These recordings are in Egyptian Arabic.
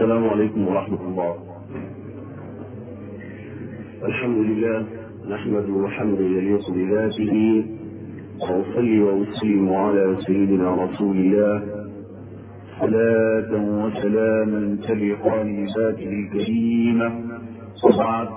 السلام عليكم ورحمة الله الحمد لله نحمده حمدا يليق بذاته وأصلي وأسلم على سيدنا رسول الله صلاة وسلاما تليقان بذاته الكريمة وبعد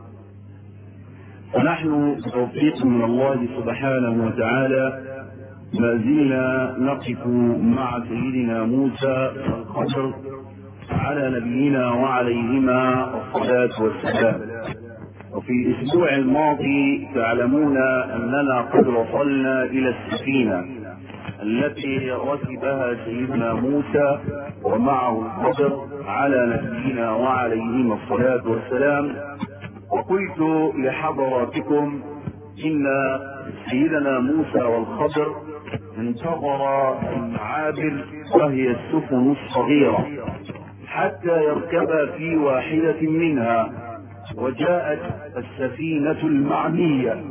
فنحن بتوفيق من الله سبحانه وتعالى ما زلنا نقف مع سيدنا موسى والخضر على نبينا وعليهما الصلاة والسلام وفي الأسبوع الماضي تعلمون أننا قد وصلنا إلى السفينة التي ركبها سيدنا موسى ومعه الخضر على نبينا وعليهما الصلاة والسلام وقلت لحضراتكم إن سيدنا موسى والخضر انتظر المعابر وهي السفن الصغيرة حتى يركبا في واحدة منها وجاءت السفينة المعنية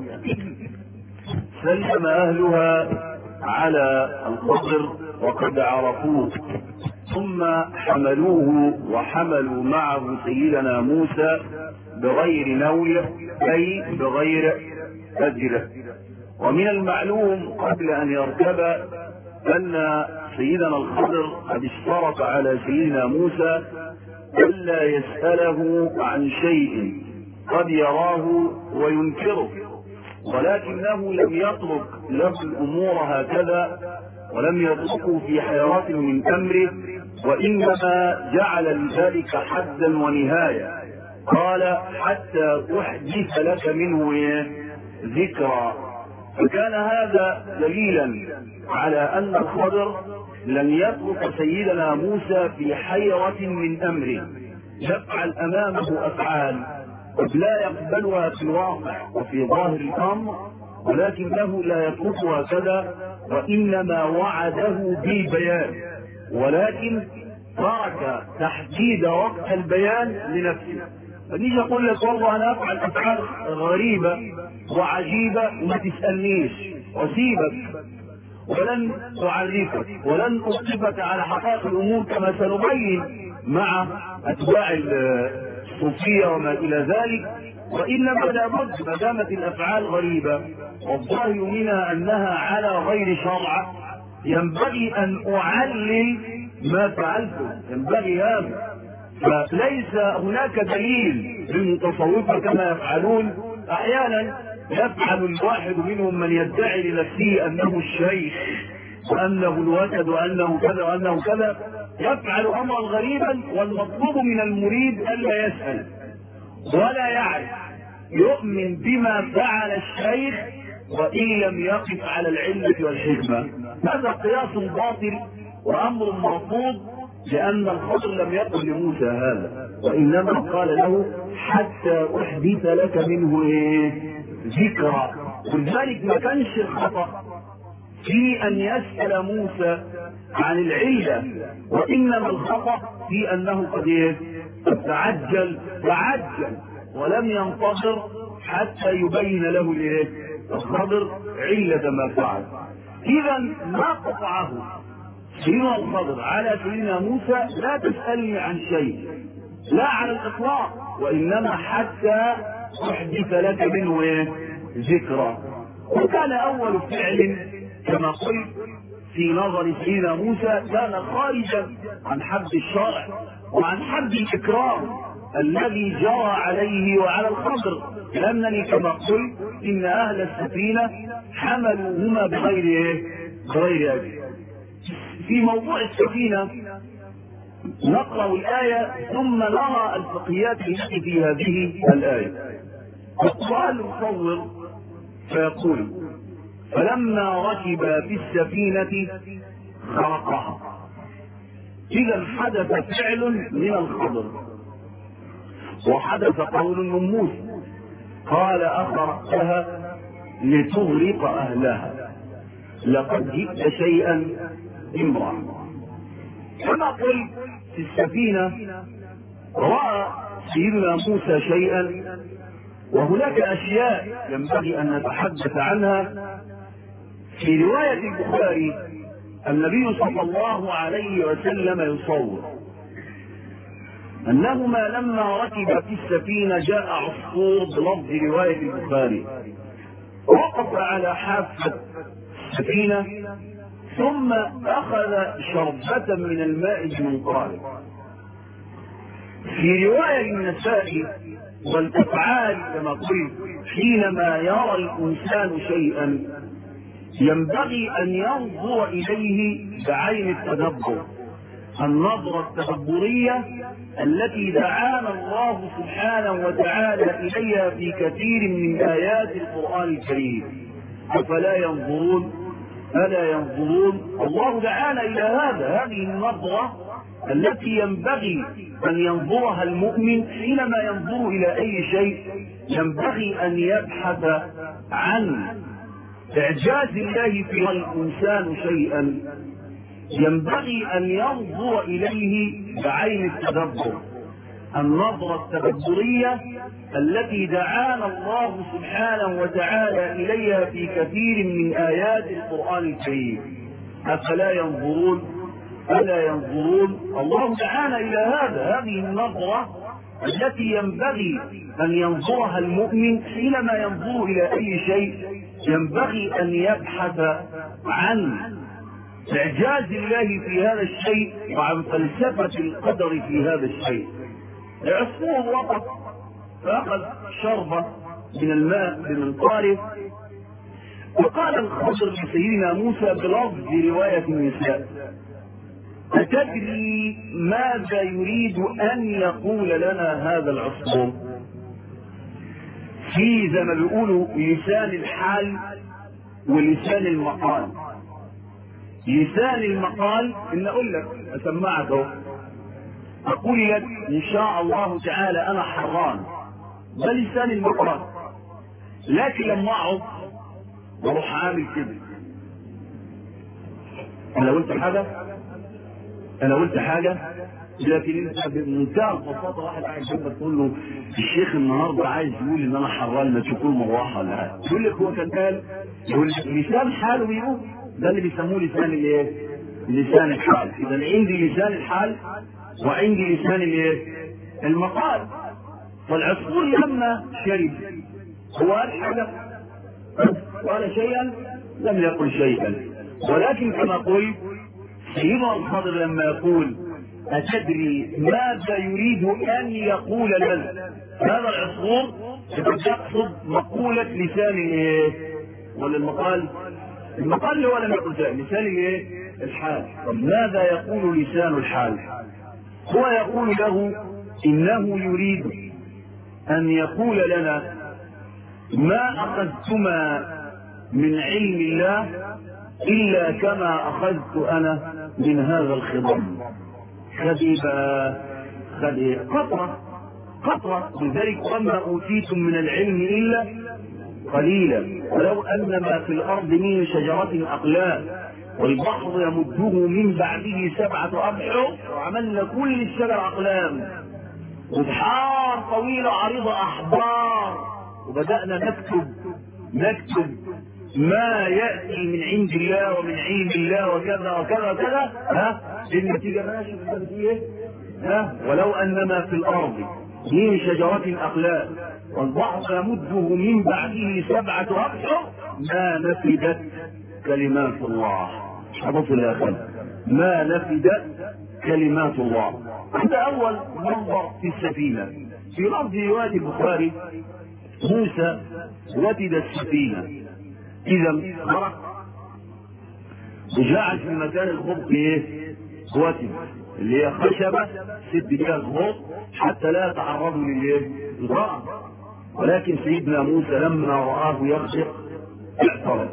سلم أهلها على الخضر وقد عرفوه ثم حملوه وحملوا معه سيدنا موسى بغير نول أي بغير أجر ومن المعلوم قبل أن يركب أن سيدنا الخضر قد اشترط على سيدنا موسى ألا يسأله عن شيء قد يراه وينكره ولكنه لم يترك له الأمور هكذا ولم يتركه في حيرة من أمره وإنما جعل لذلك حدا ونهاية قال حتى أحدث لك منه ذكرى فكان هذا دليلا على أن الخضر لم يترك سيدنا موسى في حيرة من أمره يفعل أمامه أفعال قد لا يقبلها في الواقع وفي ظاهر الأمر ولكنه لا يتركها كذا وإنما وعده بالبيان ولكن ترك تحديد وقت البيان لنفسه فنيجي اقول لك والله انا افعل افعال غريبه وعجيبه وما تسالنيش واسيبك ولن اعرفك ولن اصفك على حقائق الامور كما سنبين مع اتباع الصوفيه وما الى ذلك وانما لابد ما دامت الافعال غريبه والظاهر منها انها على غير شرع ينبغي ان اعلل ما فعلته ينبغي هذا فليس هناك دليل للمتصوفة كما يفعلون احيانا يفعل الواحد منهم من يدعي لنفسه انه الشيخ وانه الوسد وانه كذا وانه كذا يفعل امرا غريبا والمطلوب من المريد الا يسال ولا يعرف يؤمن بما فعل الشيخ وان لم يقف على العله والحكمه هذا قياس باطل وامر مرفوض لأن الخضر لم يقل لموسى هذا وإنما قال له حتى أحدث لك منه إيه؟ ذكرى ولذلك ما كانش الخطأ في أن يسأل موسى عن العلة وإنما الخطأ في أنه قد إيه؟ تعجل تعجل ولم ينتظر حتى يبين له الإيه؟ الخضر علة ما فعل إذا ما قطعه سيدنا الخضر على سيدنا موسى لا تسألني عن شيء لا على الإطلاق وإنما حتى أحدث لك منه إيه؟ ذكرى وكان أول فعل كما قلت في نظر سيدنا موسى كان خارجا عن حد الشرع وعن حد الإكرام الذي جرى عليه وعلى الخضر لأنني كما قلت إن أهل السفينة حملوهما بغير إيه؟ بغير أجل في موضوع السفينة نقرأ الآية ثم نرى الفقهيات التي في هذه الآية القرآن المصور فيقول فلما ركب في السفينة خرقها إذا حدث فعل من الخضر وحدث قول من موسى قال أخرقتها لتغرق أهلها لقد جئت شيئا امرأة كما قلت في السفينة رأى سيدنا موسى شيئا وهناك أشياء ينبغي أن نتحدث عنها في رواية البخاري النبي صلى الله عليه وسلم يصور أنهما لما ركب في السفينة جاء عصفور بلفظ رواية البخاري وقف على حافة السفينة ثم أخذ شربة من الماء بمنقاره في رواية النسائي والأفعال كما قلت حينما يرى الإنسان شيئا ينبغي أن ينظر إليه بعين التدبر النظرة التدبرية التي دعانا الله سبحانه وتعالى إليها في كثير من آيات القرآن الكريم أفلا ينظرون ألا ينظرون الله دعانا إلى هذا هذه النظرة التي ينبغي أن ينظرها المؤمن حينما ينظر إلى أي شيء ينبغي أن يبحث عن إعجاز الله في الإنسان شيئا ينبغي أن ينظر إليه بعين التدبر النظرة التدبرية التي دعانا الله سبحانه وتعالى إليها في كثير من آيات القرآن الكريم أفلا ينظرون ألا ينظرون الله دعانا إلى هذا هذه النظرة التي ينبغي أن ينظرها المؤمن حينما ينظر إلى أي شيء ينبغي أن يبحث عن إعجاز الله في هذا الشيء وعن فلسفة القدر في هذا الشيء العصفور وقف فأخذ شربة من الماء بمنقاره وقال الخضر لسيدنا موسى بلفظ رواية النساء أتدري ماذا يريد أن يقول لنا هذا العصفور في زي ما بيقولوا لسان الحال ولسان المقال لسان المقال ان اقول لك اسمعك اهو اقول لك ان شاء الله تعالى انا حران ده لسان المقال لكن لما اقعد واروح عامل كده انا قلت حاجه انا قلت حاجه لكن انت بمنتهى البساطه واحد قاعد جنبك تقول له الشيخ النهارده عايز يقول ان انا حران ما تشوفوا مروحه ولا حاجه يقول لك هو كان قال يقول لك لسان حاله بيقول ده اللي بيسموه لسان الايه؟ لسان الحال اذا عندي لسان الحال وعندي لسان الايه؟ المقال فالعصفور لما شرب هو قال حاجه قال شيئا لم يقل شيئا ولكن كما قلت سيدنا الخضر لما يقول أتدري ماذا يريد أن يقول لنا هذا العصفور يقصد مقولة لسان الايه؟ ولا المقال؟ المقال اللي هو لم يقل شيء لسان الايه؟ الحال طب ماذا يقول لسان الحال؟ هو يقول له إنه يريد أن يقول لنا ما أخذتما من علم الله إلا كما أخذت أنا من هذا الخضم خبيبة خبيب قطرة قطرة لذلك وما أوتيتم من العلم إلا قليلا ولو أن ما في الأرض من شجرة أقلام والبحر يمده من بعده سبعة أبحر وعملنا كل الشجر أقلام وبحار طويلة عريضة أحبار وبدأنا نكتب نكتب ما يأتي من عند الله ومن علم الله وكذا وكذا وكذا ها النتيجة ماشي ايه ها ولو أن ما في الأرض من شجرة أقلام والبحر يمده من بعده سبعة أبحر ما نفدت كلمات الله حفظ الآخر ما نفدت كلمات الله هذا أول منظر في السفينة في لفظ رواية البخاري موسى وتد السفينة إذا خرق وجعل في مكان الخبط إيه؟ وتد اللي هي خشبة ست بيها الخبط حتى لا يتعرضوا للإيه؟ الغرق ولكن سيدنا موسى لما رآه يخشق اعترض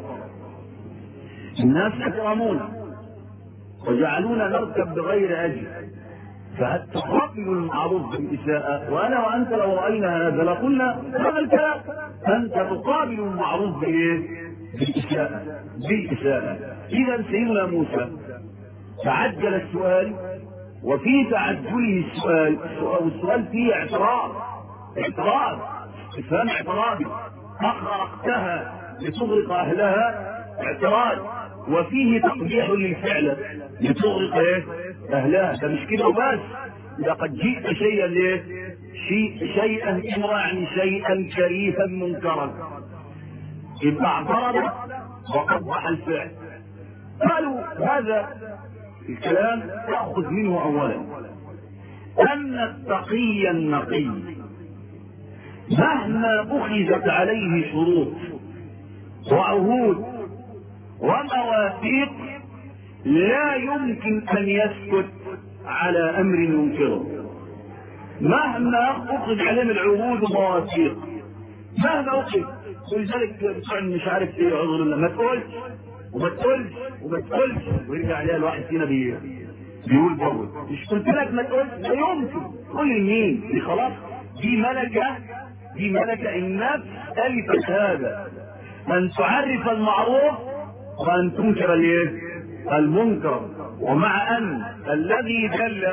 الناس يكرمون وجعلونا نركب بغير أجل فتقابل المعروف بالإساءة وأنا وأنت لو رأينا هذا لقلنا هذا الكلام أنت تقابل المعروف بإيه؟ بالإساءة بالإساءة إذا سيدنا موسى تعجل السؤال وفي تعجله السؤال والسؤال فيه اعتراض اعتراض استفهام اعتراضي أخرقتها لتغرق أهلها اعتراض وفيه تقبيح للفعل لتغرق ايه؟ أهلها ده مش كده بس لقد جئت شيئا ايه شيء شيئا امرا يعني شيئا كريها منكرا يبقى اعترض وقبح الفعل قالوا هذا الكلام تأخذ منه أولا أن التقي النقي مهما أخذت عليه شروط وعهود ومواثيق لا يمكن أن يسكت على أمر ينكره مهما أخذ عليه العهود ومواثيق مهما أخذ ولذلك بتوع مش عارف ايه عذر الله ما تقولش وما تقولش وما تقولش ويرجع عليها الواحد فينا بي بيقول برضه مش قلت لك ما تقولش لا يمكن قول لمين دي خلاص دي ملكه دي ملكه النفس الفت هذا ان تعرف المعروف وان تنكر الايه؟ المنكر ومع ان الذي دل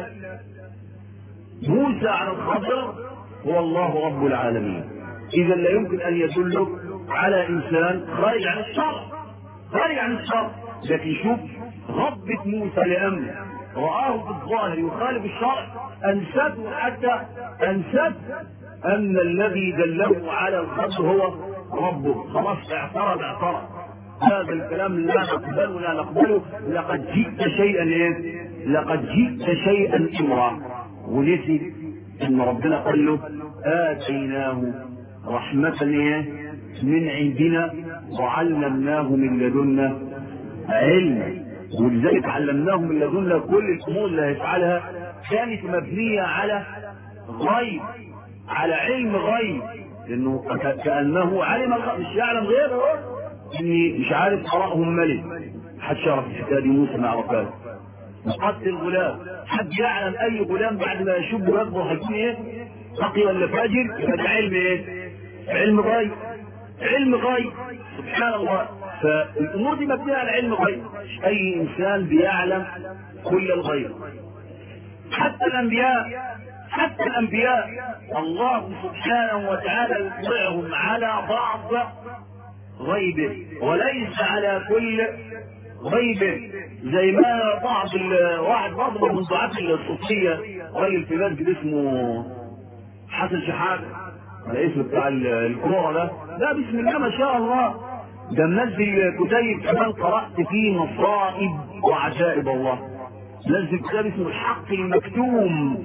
موسى على الخضر هو الله رب العالمين اذا لا يمكن ان يدلك على انسان خارج عن الشرع خارج عن الشرع لكن شوف غضبة موسى لامره رآه في الظاهر يخالف الشرع انسته حتى انسته ان الذي دله على الخطر هو ربه خلاص اعترض اعترض هذا الكلام لا نقبله لا نقبله لقد جئت شيئا ايه لقد جئت شيئا امرا ونسي ان ربنا قال له اتيناه رحمة ايه من عندنا وعلمناه من لدنا علما ولذلك علمناه من لدنا كل الامور اللي هيفعلها كانت مبنيه على غيب على علم غيب لانه كانه علم الغيب مش يعلم غيره اني مش عارف قراهم ملك حد شرف الحكايه دي موسى مع رفاته قتل الغلام حد يعلم اي غلام بعد ما يشب ويكبر هيكون ايه؟ تقي ولا فاجر يبقى ده علم ايه؟ علم غيب علم غيب سبحان الله فالامور دي مبنيه على علم غيب مش اي انسان بيعلم كل الغيب حتى الانبياء حتى الانبياء الله سبحانه وتعالى يطلعهم على بعض غيبه وليس على كل غيبه زي ما بعض واحد برضه من ضعاف الصوفيه راجل في مسجد اسمه حسن شحاته الاسم بتاع الكوره ده لا بسم الله ما شاء الله ده منزل كتيب كمان قرات فيه مصائب وعجائب الله نزل كتاب اسمه الحق المكتوم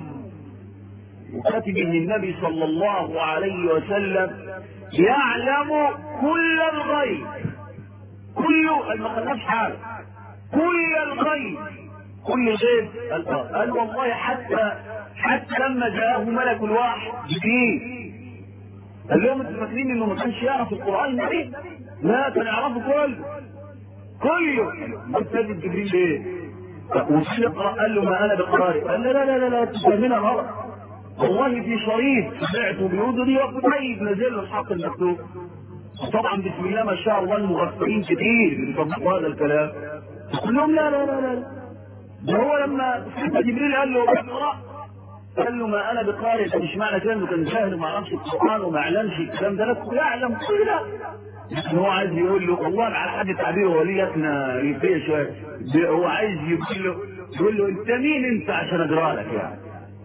وكاتب ان النبي صلى الله عليه وسلم يعلم كل الغيب كله ما خلاش حاجه كل الغيب كل الغيب قال, قال والله حتى حتى لما جاءه ملك الوحي جبريل قال لهم انتوا فاكرين انه ما كانش يعرف القران النبي؟ لا كان يعرفه كله كله مستجد جبريل ليه؟ وفي يقرا قال له ما انا بقراري قال لا لا لا لا لا تفهمنا غلط والله في شريط سمعته بيقولوا وكتيب نزل له الحق المكتوب طبعا بسم الله ما شاء الله المغفلين كتير بيطبقوا هذا الكلام كلهم لا لا لا لا ده هو لما سيدنا جبريل قال له اقرا قال له ما انا بقارئ ده مش معنى كده انه كان جاهل وما يعرفش القران وما يعلمش الكلام ده نفسه يعلم كل ده لكن هو عايز يقول له والله على حد تعبيره وليتنا ريفيه شويه هو عايز يقول له يقول له انت مين انت عشان اقرا لك يعني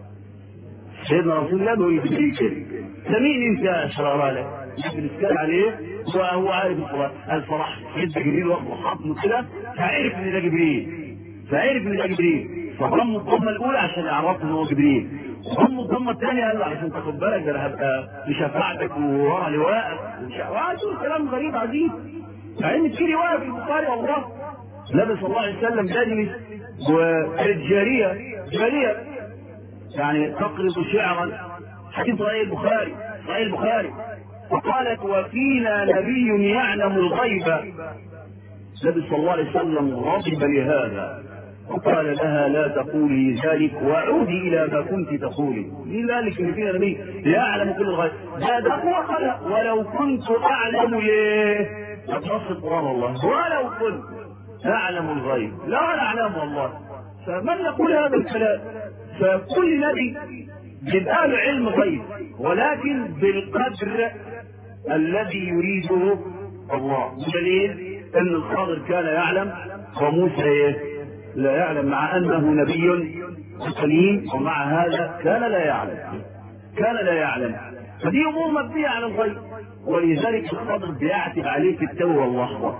سيدنا رسول الله بيقول لجبريل كده انت مين انت عشان اقرا لك بنتكلم عليه وهو عارف القران قال فرح سيدنا جبريل واخده حضنه كده فعرف ان ده جبريل فعرف ان ده جبريل فضم الضمه الاولى عشان يعرفه ان هو جبريل ضم الضمه الثانيه قال له عشان تاخد بالك ده انا هبقى بشفاعتك وورا لواءك وقعدوا كلام غريب عجيب مع ان في روايه في البخاري والله النبي صلى الله عليه وسلم يجلس وكانت جاريه جاريه يعني تقرض شعرا حديث صحيح البخاري صحيح البخاري فقالت وفينا نبي يعلم الغيب النبي صلى الله عليه وسلم غضب لهذا وقال لها لا تقولي ذلك وعودي الى ما كنت تقولي لذلك ان فينا نبي يعلم كل الغيب هذا هو قال ولو كنت اعلم ليه نص القران والله ولو كنت اعلم الغيب لا ولا اعلم والله فمن يقول هذا الكلام فكل نبي يبقى له علم غيب ولكن بالقدر الذي يريده الله دليل ان الخضر كان يعلم وموسى ايه لا يعلم مع انه نبي سليم ومع هذا كان لا يعلم كان لا يعلم فدي امور مبنيه على الغيب ولذلك الخضر بيعتب عليه في التوبه واللحظه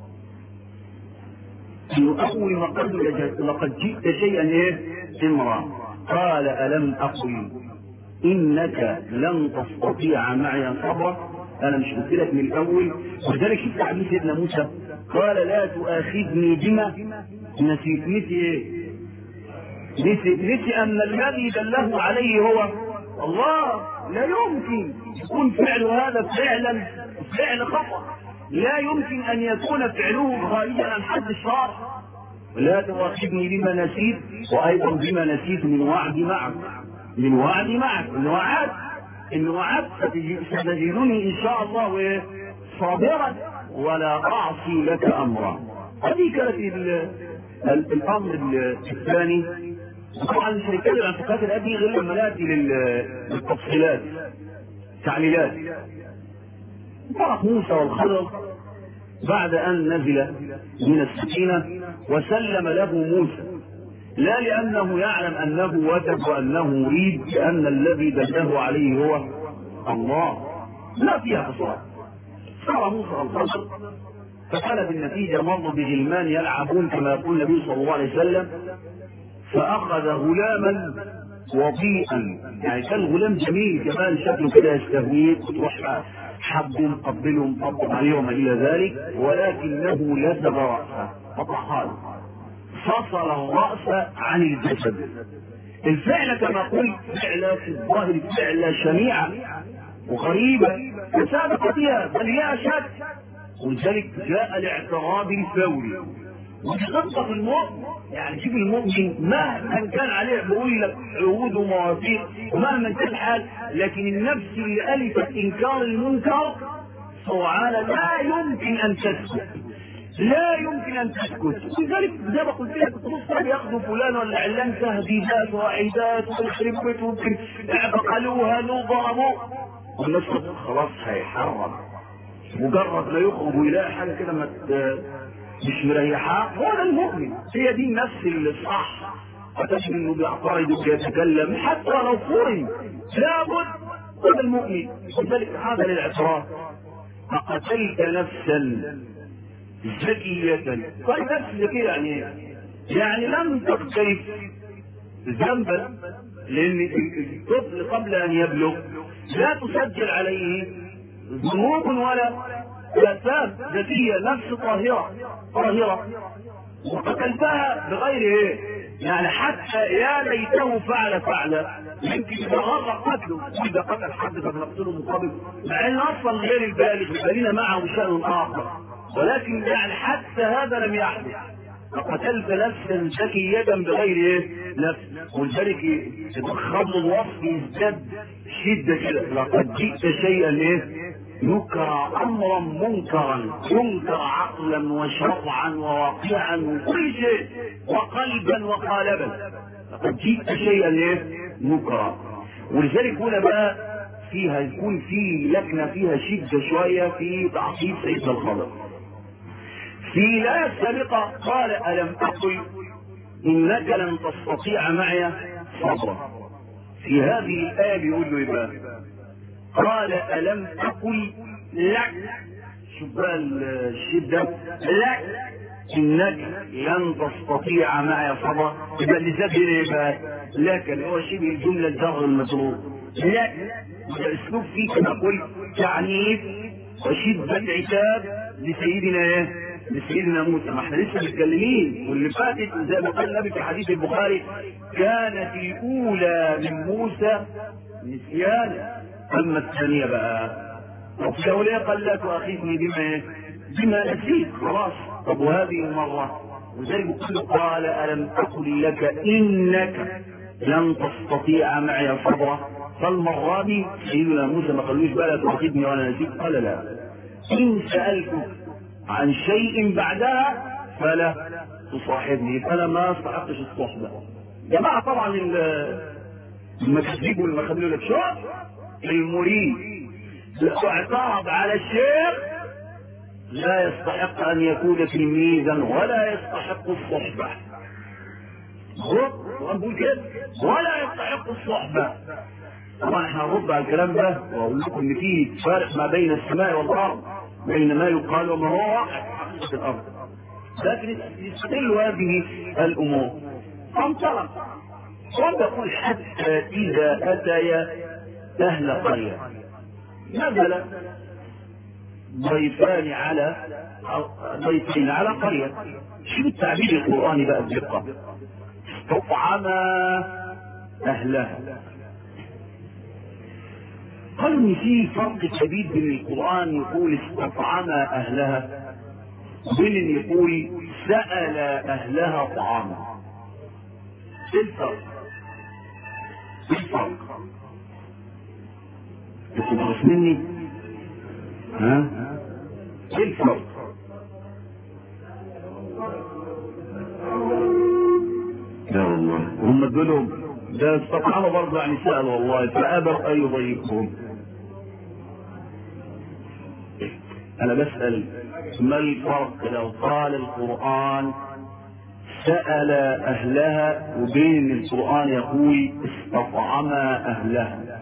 في اول ما قال لقد جئت شيئا ايه امرا قال الم اقل انك لن تستطيع معي صبرا انا مش قلت لك من الاول ولذلك شفت حديث سيدنا موسى قال لا تؤاخذني بما نسيت نسي ايه نسي, نسي ان الذي دله عليه هو الله لا يمكن يكون فعل هذا فعلا فعل خطا لا يمكن ان يكون فعله خارجا عن حد الشرع لا تؤاخذني بما نسيت وايضا بما نسيت من وعدي معك من وعدي معك ان وعدت ان وعدت ستجدني ان شاء الله إيه؟ صابرا ولا اعصي لك امرا هذه كانت الامر الثاني طبعا مش هنتكلم عن فقهات الادي غير لما ناتي للتفصيلات تعليلات فرق موسى والخضر بعد ان نزل من السكينه وسلم له موسى لا لانه يعلم انه وجب وانه مريد لان الذي دله عليه هو الله لا فيها فصال صار موسى والخضر فكان بالنتيجه مروا بغلمان يلعبون كما يقول النبي صلى الله عليه وسلم فأخذ غلاما وضيئا يعني كان غلام جميل كمان شكله كده يستهويك وتروح حب مقبله مطبق عليه وما إلى ذلك ولكنه لزم رأسه فطحال فصل الرأس عن الجسد الفعل كما قلت فعلة في الظاهر فعلة شنيعة وغريبة وسابق بها بل هي أشد ولذلك جاء الاعتراض الفوري وتخطط المؤمن يعني شوف المؤمن مهما كان عليه بقول لك عهود ومواثيق ومهما كان الحال لكن النفس اللي الفت انكار المنكر سبحان لا يمكن ان تسكت لا يمكن ان تسكت لذلك زي ما قلت لك تبص بياخدوا فلان ولا علان تهديدات وعيدات ويخرب بيته ممكن اعتقلوها له ضربوه والناس خلاص هيحرم مجرد لا يخرج ويلاقي حاجه كده ما مش مريحاه هو ده المؤمن هي دي النفس اللي صح وتجد انه بيعترض وبيتكلم حتى لو فرم لابد هذا المؤمن لذلك هذا للاعتراف فقتلت نفسا زكية طيب نفس ذكية يعني يعني لم تقترف ذنبا لان الطفل قبل ان يبلغ لا تسجل عليه ذنوب ولا آثام ذكية نفس طاهرة طاهرة وقتلتها بغير ايه يعني حتى يا ليته فعل فعل يمكن اذا غرق قتله اذا قتل حد فبنقتله مقابل مع ان اصلا غير البالغ الذين معه شان اخر ولكن يعني حتى هذا لم يحدث فقتلت نفسا زكية بغير ايه نفس ولذلك خض الوصف يزداد شدة كده لقد جئت شيئا ايه يكرى امرا منكرا ينكر عقلا وشرعا وواقعا وكل شيء وقلبا وقالبا لقد جئت شيئا ايه نكرا ولذلك هنا بقى فيها يكون في لكنه فيها شده شويه في تعقيد سيدنا الخضر في لا سابقة قال ألم أقل إنك لن تستطيع معي صبرا في هذه الآية بيقول له إيه قال ألم أقل لك شوف بقى الشدة لك إنك لن تستطيع معي صبرا يبقى اللي زاد هنا يبقى لك اللي هو شبه الجملة الجر المجرور لك الأسلوب فيه كما قلت تعنيف وشدة عتاب لسيدنا ايه؟ لسيدنا موسى ما احنا لسه متكلمين واللي فاتت زي ما قال النبي في حديث البخاري كانت الاولى من موسى نسيان اما الثانيه بقى طب في الاولى قال لا تؤاخذني بما ايه؟ بما نسيت خلاص طب وهذه المره وزي كل قال الم اقل لك انك لن تستطيع معي صبرا فالمره دي سيدنا موسى ما قالوش بقى لا تؤاخذني وانا نسيت قال لا ان سالتك عن شيء بعدها فلا تصاحبني فانا ما استحقش الصحبه جماعه طبعا المكذب والمخذول لك شو المريد لو اعترض على الشيخ لا يستحق ان يكون تلميذا ولا يستحق الصحبه هو القرآن بيقول كده ولا يستحق الصحبة طبعا احنا هنرد على الكلام ده واقول لكم ان في فرق ما بين السماء والارض بين ما يقال وما هو واقع في حقيقه الارض لكن يستغل هذه الامور فانطلق ويقول حتى اذا اتيا اهل قريه نزل ضيفان على ضيفين على قريه شو التعبير القراني بقى بدقه استطعما اهلها قالوا ان في فرق كبير بين القران يقول استطعما اهلها وبين ان يقول سال اهلها طعاما ايه الفرق؟ ايه الفرق؟ انتوا مني؟ ها؟ ايه الفرق؟ لا والله هم دولهم ده استطعموا برضه يعني سألوا والله فأبوا أن يضيفهم أنا بسأل ما الفرق لو قال القرآن سأل أهلها وبين القرآن يقول استطعما أهلها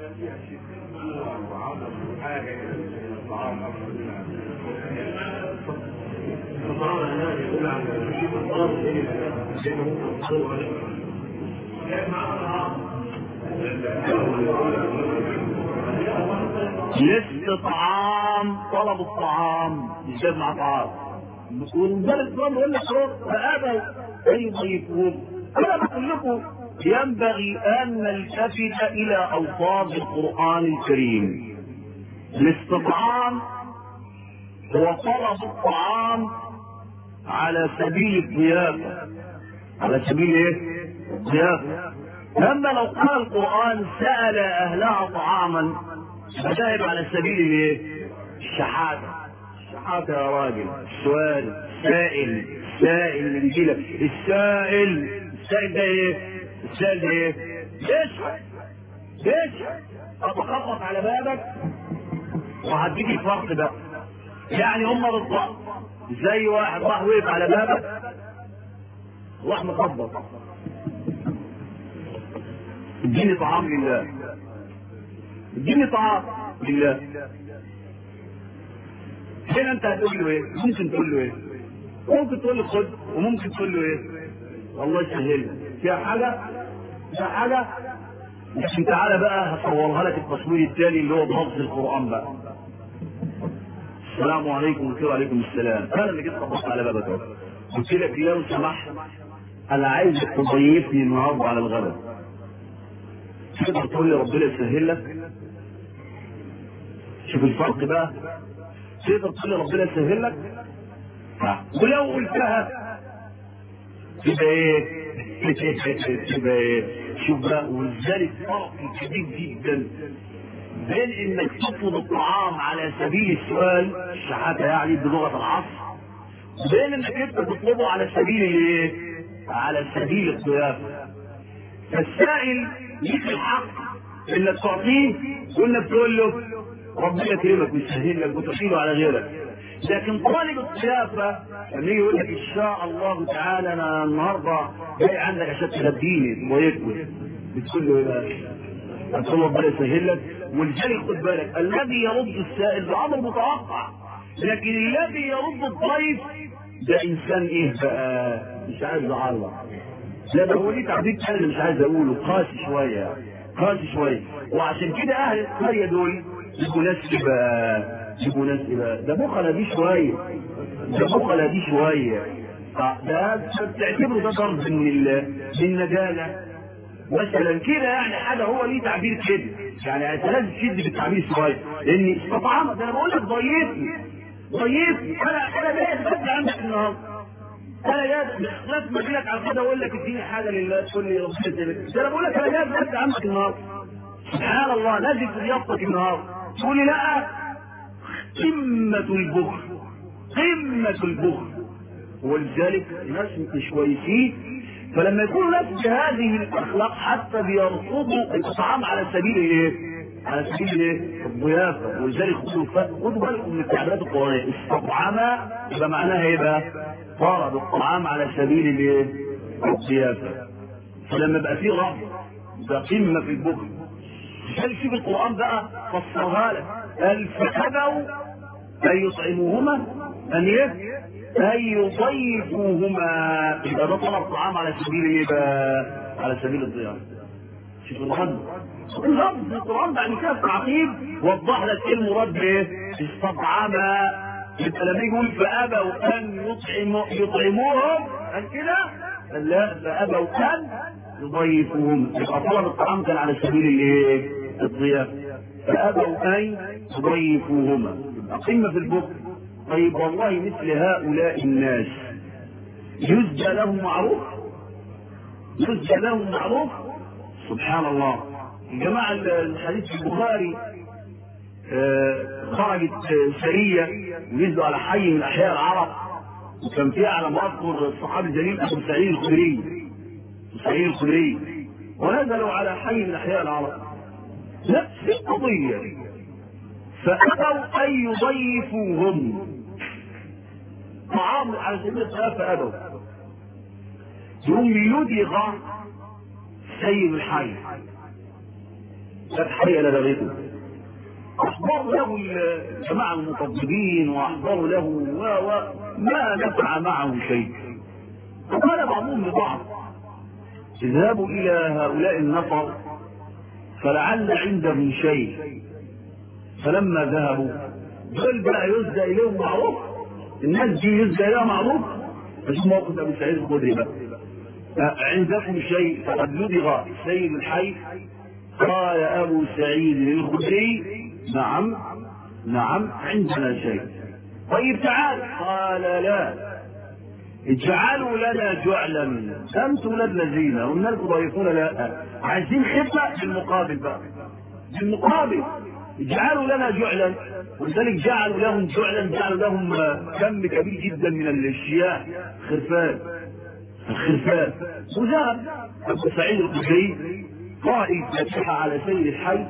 الاستطعام طلب الطعام مش جاب مع طعام ولذلك القرآن يقول لك فأبوا أن يضيفوهم أنا بقول لكم ينبغي أن نلتفت إلى ألفاظ القرآن الكريم الاستطعام هو طلب الطعام على سبيل الضيافة على سبيل ايه؟ الضيافة أما لو قال القرآن سأل أهلها طعاما فذهب على سبيل الايه؟ الشحاتة الشحاتة يا راجل السؤال سائل سائل من جيلك السائل السائل ده ايه؟ السائل ده ايه؟ يشحت يشحت أتخبط على بابك وهديك الفرق ده يعني هم بالضبط زي واحد راح وقف على بابك راح مخبط اديني طعام لله اديني طعام لله هنا انت هتقول له ايه؟ ممكن تقول له ايه؟ ممكن تقول له خد وممكن تقول له ايه؟ الله يسهلها فيها حاجه؟ فيها حاجه؟ لكن تعالى بقى هصورها لك التصوير التاني اللي هو بلفظ القران بقى السلام عليكم ورحمه وعليكم السلام انا اللي جيت خبطت على بابك اهو قلت لك لو سمحت انا عايزك تضيفني النهارده على الغداء تقدر تقول لي ربنا يسهل لك شوف الفرق بقى تقدر تقول لي ربنا يسهل لك ولو قلتها تبقى ايه تبقى ايه شوف بقى ولذلك فرق كبير جدا بين انك تطلب الطعام على سبيل السؤال الشحاتة يعني بلغة العصر بين انك انت تطلبه على سبيل الايه على سبيل الضيافة فالسائل ليك الحق انك تعطيه وانك تقول له ربنا يكرمك ويسهل لك وتحيله على غيرك لكن طالب الضيافة لما يجي يقول لك ان شاء الله تعالى انا النهارده جاي عندك عشان تغديني ويكوي بتقول له ايه بقى؟ تقول له ربنا يسهل لك ولذلك خد بالك الذي يرد السائل ده امر متوقع لكن الذي يرد الضيف ده انسان ايه بقى مش عايز يعرض لا ده هو ليه تعبير تاني مش عايز اقوله قاسي شويه قاسي شويه وعشان كده اهل القريه دول يبقوا ناس ايه بقى يبقوا ناس ايه بقى ده بخله دي شويه ده بخله دي شويه ده تعتبره ده ضرب من من النجاله مثلا كده يعني حاجه هو ليه تعبير كده يعني انت لازم تشد بالتعبير شويه لان استطعام ده انا بقول لك ضيفني ضيفني انا انا جاي اتغدى عندك النهارده انا جاي لازم ما لك على كده اقول لك اديني حاجه لله تقول لي ربنا يسلمك ده انا بقول لك انا جاي اتغدى عندك النهارده سبحان الله لازم في ضيافتك النهارده تقول لي لا قمه البخل قمه البخل ولذلك ناس مش كويسين فلما يكونوا ناس بهذه الاخلاق حتى بيرفضوا الطعام على سبيل الايه؟ على سبيل الايه؟ الضيافه ولذلك خدوا خدوا بالكم من التعبيرات القرانيه استطعما يبقى معناها ايه بقى؟ طلب الطعام على سبيل الايه؟ الضيافه فلما بقى فيه رب ده قمه في البخل هل شوف القران بقى فسرها لك قال فابوا ان يطعموهما ان ايه؟ ان يضيفوهما يبقى ده طلب طعام على سبيل ايه بقى؟ على سبيل الضيافه شوف الرد اللفظ القران بعد كده في العقيد وضح لك ايه المراد بايه؟ استطعم يبقى لما يجي يقول فابوا ان يطعموا يطعموهم قال كده قال لا فابوا ان يضيفوهم يبقى طلب الطعام كان على سبيل الايه؟ الضيافه فابوا ان يضيفوهما يبقى قمه في البخل طيب والله مثل هؤلاء الناس يزجى لهم معروف يزجى لهم معروف سبحان الله الجماعة الحديث البخاري آه خرجت سرية ونزلوا على حي من أحياء العرب وكان فيها على ما أذكر الصحابي الجليل أبو سعيد الخدري سعيد الخدري ونزلوا على حي من أحياء العرب نفس القضية فأبوا أن يضيفوهم طعام على سبيل الصلاة فأبوا يوم يدغ سيد الحي الحي أنا لغيته أحضروا له الجماعة المطببين وأحضروا له و و ما نفع معه شيء فقال بعضهم لبعض اذهبوا إلى هؤلاء النفر فلعل عندهم شيء فلما ذهبوا دول بقى يزدى إليهم معروف الناس دي يزدى إليها معروف بس موقف أبو سعيد الخدري بقى عندكم شيء فقد لدغ سيد الحي قال أبو سعيد الخدري نعم نعم عندنا شيء طيب تعال قال لا اجعلوا لنا جعلا انتم ولاد الذين قلنا لكم ضيفونا لا عايزين خدمه بالمقابل بقى بالمقابل اجعلوا لنا جعلا ولذلك جعلوا لهم جعلا جعلوا لهم كم كبير جدا من الاشياء خرفان الخرفان وذهب ابو سعيد الخدري قائد فتح على سيد الحي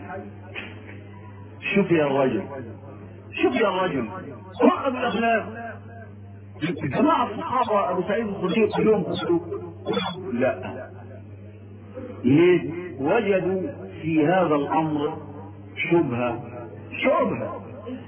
شوف يا الرجل شوف يا الرجل وقف الاخلاق جماعة الصحابة أبو سعيد الخدري كلهم قتلوا لا ليه؟ وجدوا في هذا الأمر شبهة شبهة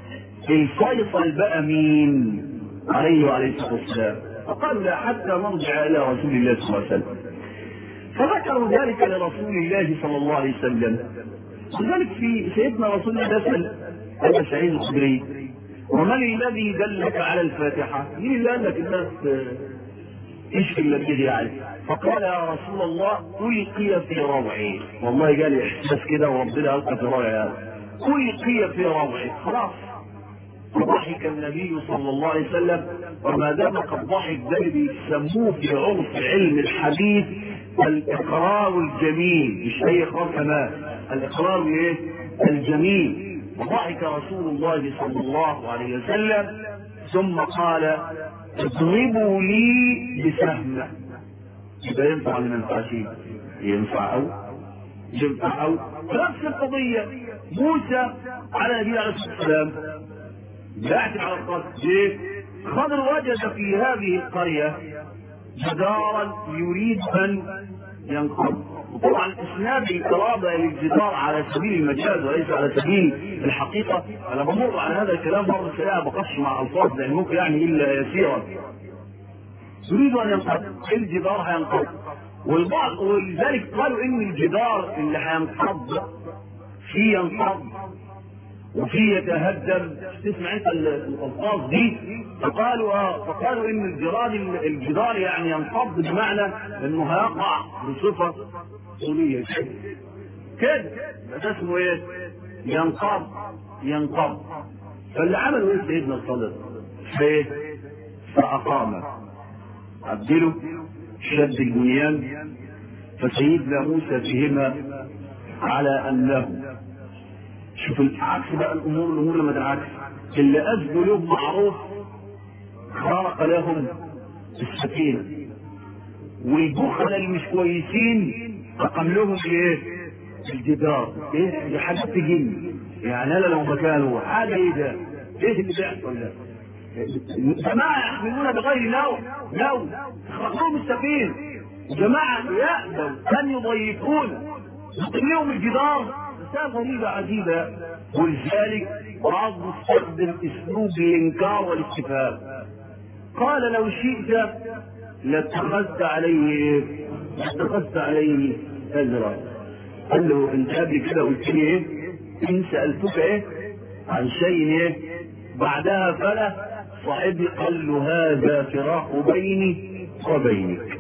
الفيصل بقى مين؟ عليه وعليه الصلاة والسلام فقالوا لا حتى نرجع إلى رسول الله صلى الله عليه وسلم فذكروا ذلك لرسول الله صلى الله عليه وسلم وذلك في سيدنا رسول الله سأل أبا سعيد الخدري ومن الذي دلك على الفاتحة؟ مين اللي قال لك الناس تشفي الذي يعني؟ فقال يا رسول الله ألقي في روعي والله جالي إحساس كده وربنا ألقى في روعي هذا ألقي في روعي خلاص فضحك النبي صلى الله عليه وسلم وما دام قد ضحك ده بيسموه في عرف علم الحديث الاقرار الجميل مش اي اقرار كمان الاقرار ايه الجميل وضحك رسول الله صلى الله عليه وسلم ثم قال اضربوا لي بسهم يبقى ينفع ولا ما ينفعش ينفع او ينفع او نفس القضيه موسى على نبينا عليه الصلاه والسلام يعتب على القتل ليه؟ خضر وجد في هذه القريه جدارا يريد ان ينقض وطبعا اسناد القرابه للجدار على سبيل المجاز وليس على سبيل الحقيقه انا بمر على هذا الكلام مره سريعه بقص مع الفاظ لان ممكن يعني الا يسيرا يريد ان ينقض الجدار هينقض والبعض ولذلك قالوا ان الجدار اللي هينقض فيه ينقض وفي يتهدم تسمع انت الالفاظ دي فقالوا اه فقالوا ان الجدار الجدار يعني ينقض بمعنى انه هيقع بصفه طوليه كده ده اسمه ايه؟ ينقض ينقض فاللي عملوا ايه سيدنا الصدر؟ فايه؟ فاقام عدلوا شد البنيان فسيدنا موسى فهما على انه شوف العكس بقى الامور الامور لما تنعكس اللي اذنوا لهم معروف خرق لهم السكينه والبخل اللي مش كويسين رقم لهم ايه؟ الجدار ايه؟ دي حاجات تجن يعني انا لو مكانه حاجه ايه ده؟ ايه اللي بيحصل ده؟ جماعه يحملون بغير نوم نوم خرق لهم السفينه جماعة يأبوا أن يضيفون يقلهم الجدار مسألة غريبة عجيبة ولذلك بعض استخدم اسلوب الانكار والاستفهام قال لو شئت لاتخذت عليه لاتخذت عليه اجرا قال له انت قبل كده قلت لي ايه ان سالتك ايه عن شيء ايه بعدها فلا صاحبي قال له هذا فراق بيني وبينك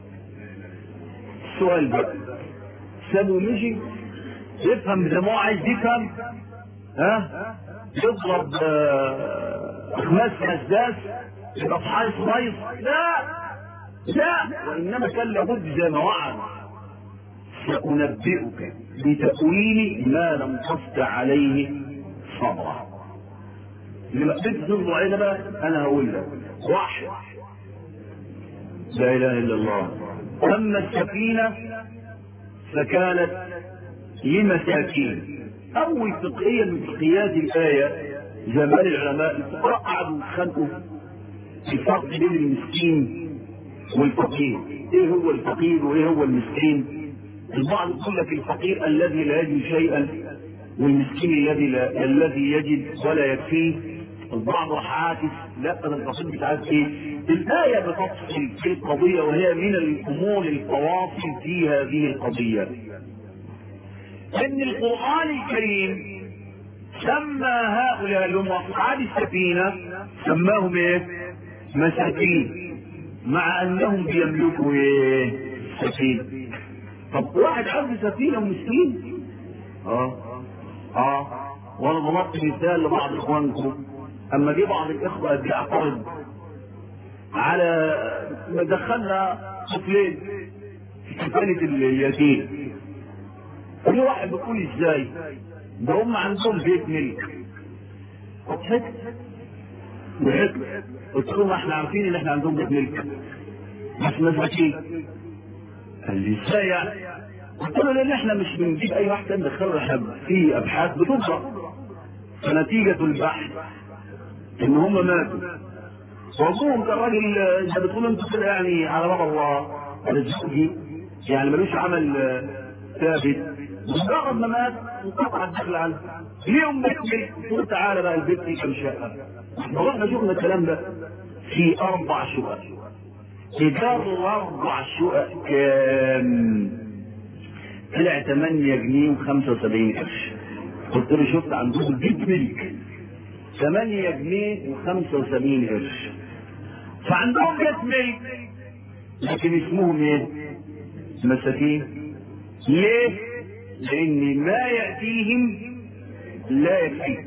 السؤال بقى سابه مشي يفهم زي ما هو عايز يفهم ها يضرب اخماس مسداس يبقى حارس ميص لا لا وانما كان لابد زي ما وعد سأنبئك بتأويل ما لم تستع عليه صبرا اللي ما قدرتش تصبر عليه ده بقى انا هقول لك واحد لا اله الا الله اما السفينه فكانت لمساكين اول فقهيه من فقهيات الايه زمان العلماء الفقهاء قعدوا يتخانقوا في الفرق بين المسكين والفقير ايه هو الفقير وايه هو المسكين البعض يقول لك الفقير الذي لا يجد شيئا والمسكين الذي لا الذي يجد ولا يكفيه البعض راح عاكس لا انا القصيد مش عارف ايه الايه بتفصل في القضيه وهي من الامور الفواصل في هذه القضيه ان القران الكريم سمى هؤلاء اللي هم اصحاب السفينه سماهم ايه مساكين مع انهم بيملكوا ايه سفينه طب واحد عنده سفينه ومسكين اه اه وانا ضربت مثال لبعض اخوانكم اما جه بعض الاخوه بيعترض على ما دخلنا طفلين في كفاله اليتيم في واحد بيقول ازاي ده هم عندهم بيت ملك ضحكت ضحكت قلت لهم احنا عارفين ان احنا عندهم بيت ملك بس مساكين قال لي ازاي يعني قلت له لان احنا مش بنجيب اي واحد ندخله احنا في ابحاث بتوصل فنتيجة البحث ان هم ماتوا وابوهم كان راجل انت بتقول انت كده يعني على باب الله رزقه يعني ملوش عمل ثابت مجرد ما مات انقطع الدخل عنه ليهم بيت قلت تعالى بقى البيت فيه كم شقه رحنا شفنا الكلام ده في اربع شقق ايجار الاربع شقق كام طلع 8 جنيه و75 قرش قلت له شفت عندهم بيت ملك 8 جنيه و75 قرش فعندهم بيت ملك لكن اسمهم ايه؟ مساكين ليه؟ لان ما ياتيهم لا يكفيهم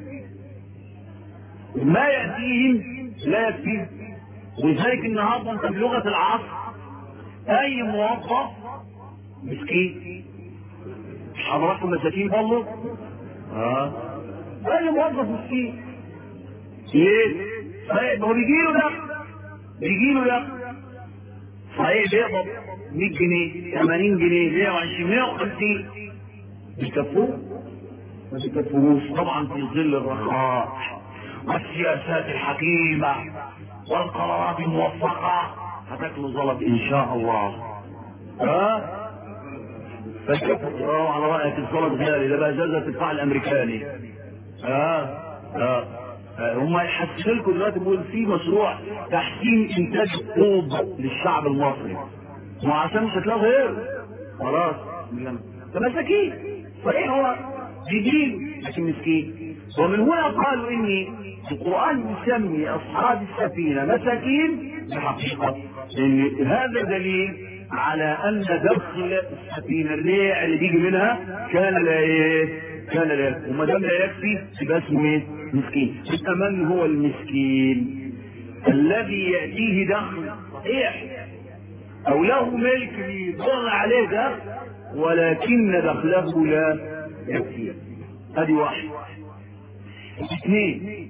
ما ياتيهم لا يكفيهم ولذلك النهارده انت بلغه العصر اي موظف مسكين مش حضراتكم مساكين والله اه اي موظف مسكين ليه؟ صحيح هو بيجي له ده بيجي له ده صحيح بيقبض 100 جنيه 80 جنيه 120 150 بيكفوه ما بيكفوهوش طبعا في ظل الرخاء والسياسات الحكيمه والقرارات الموفقه هتاكلوا زلط ان شاء الله ها فالكفر اه على رايك الزلط غالي ده بقى ازازه تدفع الامريكاني ها ها هم هيحسسوا لكم دلوقتي بيقول في مشروع تحسين انتاج الطوب للشعب المصري ما عشان مش هتلاقوا غير خلاص فمساكين صحيح هو دين لكن مسكين ومن هنا قالوا اني القرآن يسمي أصحاب السفينة مساكين بحقيقة إن هذا دليل على أن دخل السفينة الريع اللي بيجي منها كان لا إيه؟ كان لا يكفي وما دام لا يكفي يبقى اسمه إيه؟ مسكين يبقى من هو المسكين؟ الذي يأتيه دخل صحيح أو له ملك بيضر عليه دخل ولكن دخله لا يكفي هذه واحد اثنين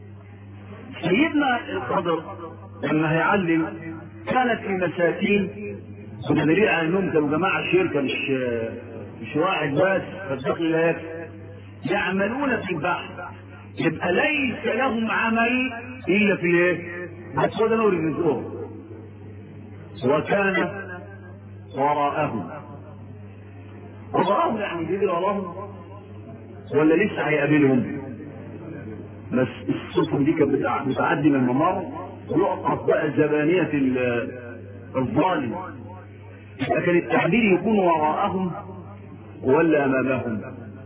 سيدنا الخضر لما هيعلم كانت في مساكين وده دليل على انهم كانوا جماعه شركه مش مش واحد بس فالدخل لا يكفي يعملون في البحر يبقى ليس لهم عمل الا في الايه؟ بس هو ده نور رزقهم وكان وراءهم وراءهم يعني بيجري وراهم ولا لسه هيقابلهم بس السفن دي كانت بتع- بتعدي من الممر ويقطع بقى زبانية ال- الظالم يبقى كان التعبير يكون وراءهم ولا امامهم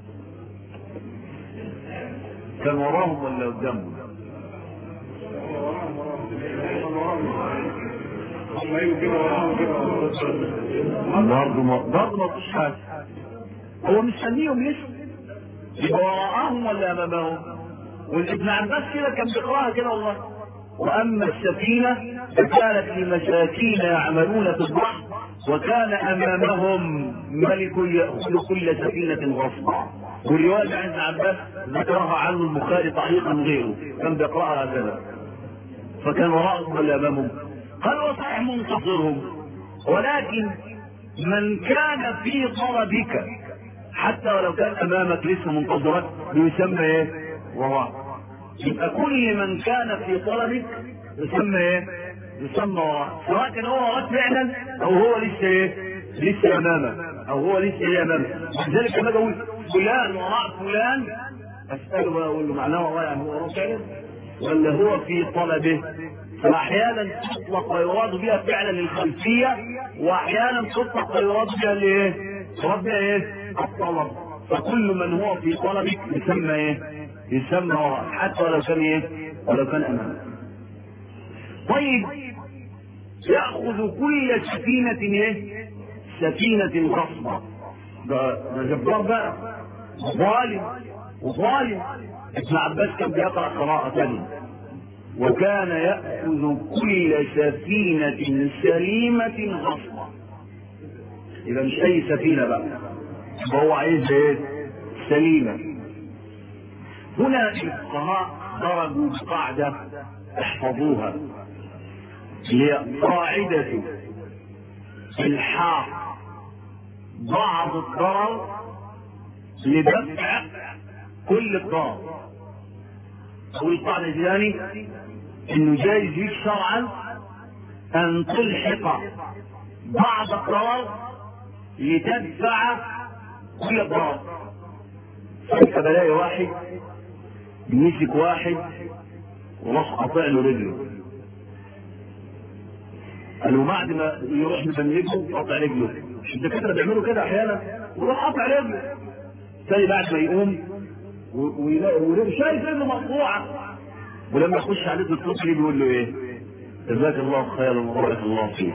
كان وراهم ولا قدامهم برضه ما برضه ما فيش حاجه هو مستنيهم لسه يبقى وراءهم ولا امامهم وابن عباس كده كان بيقراها كده والله واما السفينه فكانت لمساكين يعملون في البحر وكان امامهم ملك ياخذ كل سفينه غصبا والروايه عن ابن عباس ذكرها عنه البخاري تعليقا غيره كان بيقراها هكذا فكان وراءهم ولا امامهم قال وصحيح منتصرهم ولكن من كان في طلبك حتى ولو كان امامك لسه منتظرك يسمى ايه؟ وراء يبقى كل من كان في طلبك يسمى ايه؟ يسمى وراء سواء كان هو وراك فعلا او هو لسه ايه؟ لسه امامك او هو لسه ايه امامك لذلك لما اجي اقول فلان وراء فلان اساله بقى اقول له معناه وراء يعني هو وراء فعلا ولا هو في طلبه فاحيانا تطلق ويراد بها فعلا الخلفيه واحيانا تطلق ويراد بها الايه؟ يراد بها ايه؟ الطلب فكل من هو في طلبك يسمى ايه؟ يسمى وراء حتى ولو كان ايه؟ ولو كان امامك. طيب ياخذ كل سفينه ايه؟ سفينه غصبه ده ده جبار بقى ظالم وظالم ابن عباس كان بيقرا قراءه ثانيه وكان يأخذ كل سفينة سليمة غصبا إذا مش أي سفينة بقى هو عايز إيه؟ سليمة هنا الفقهاء ضربوا بقاعدة احفظوها هي قاعدة الحاق بعض الضرر لدفع كل الضرر والقاعدة الثاني انه جايز ليك شرعا ان تلحق بعض الضرر لتدفع كل الضرر فانت بلاقي واحد مسك واحد وراح قاطع له رجله قالوا بعد ما يروح مبلغه قاطع رجله مش الدكاتره بيعملوا كده احيانا ويروح قاطع رجله تاني بعد ما يقوم ويلاقي ورجله شايف رجله مقطوعه ولما يخش عليه الدكتور بيقول له ايه؟ جزاك الله خيرا وبارك الله فيك.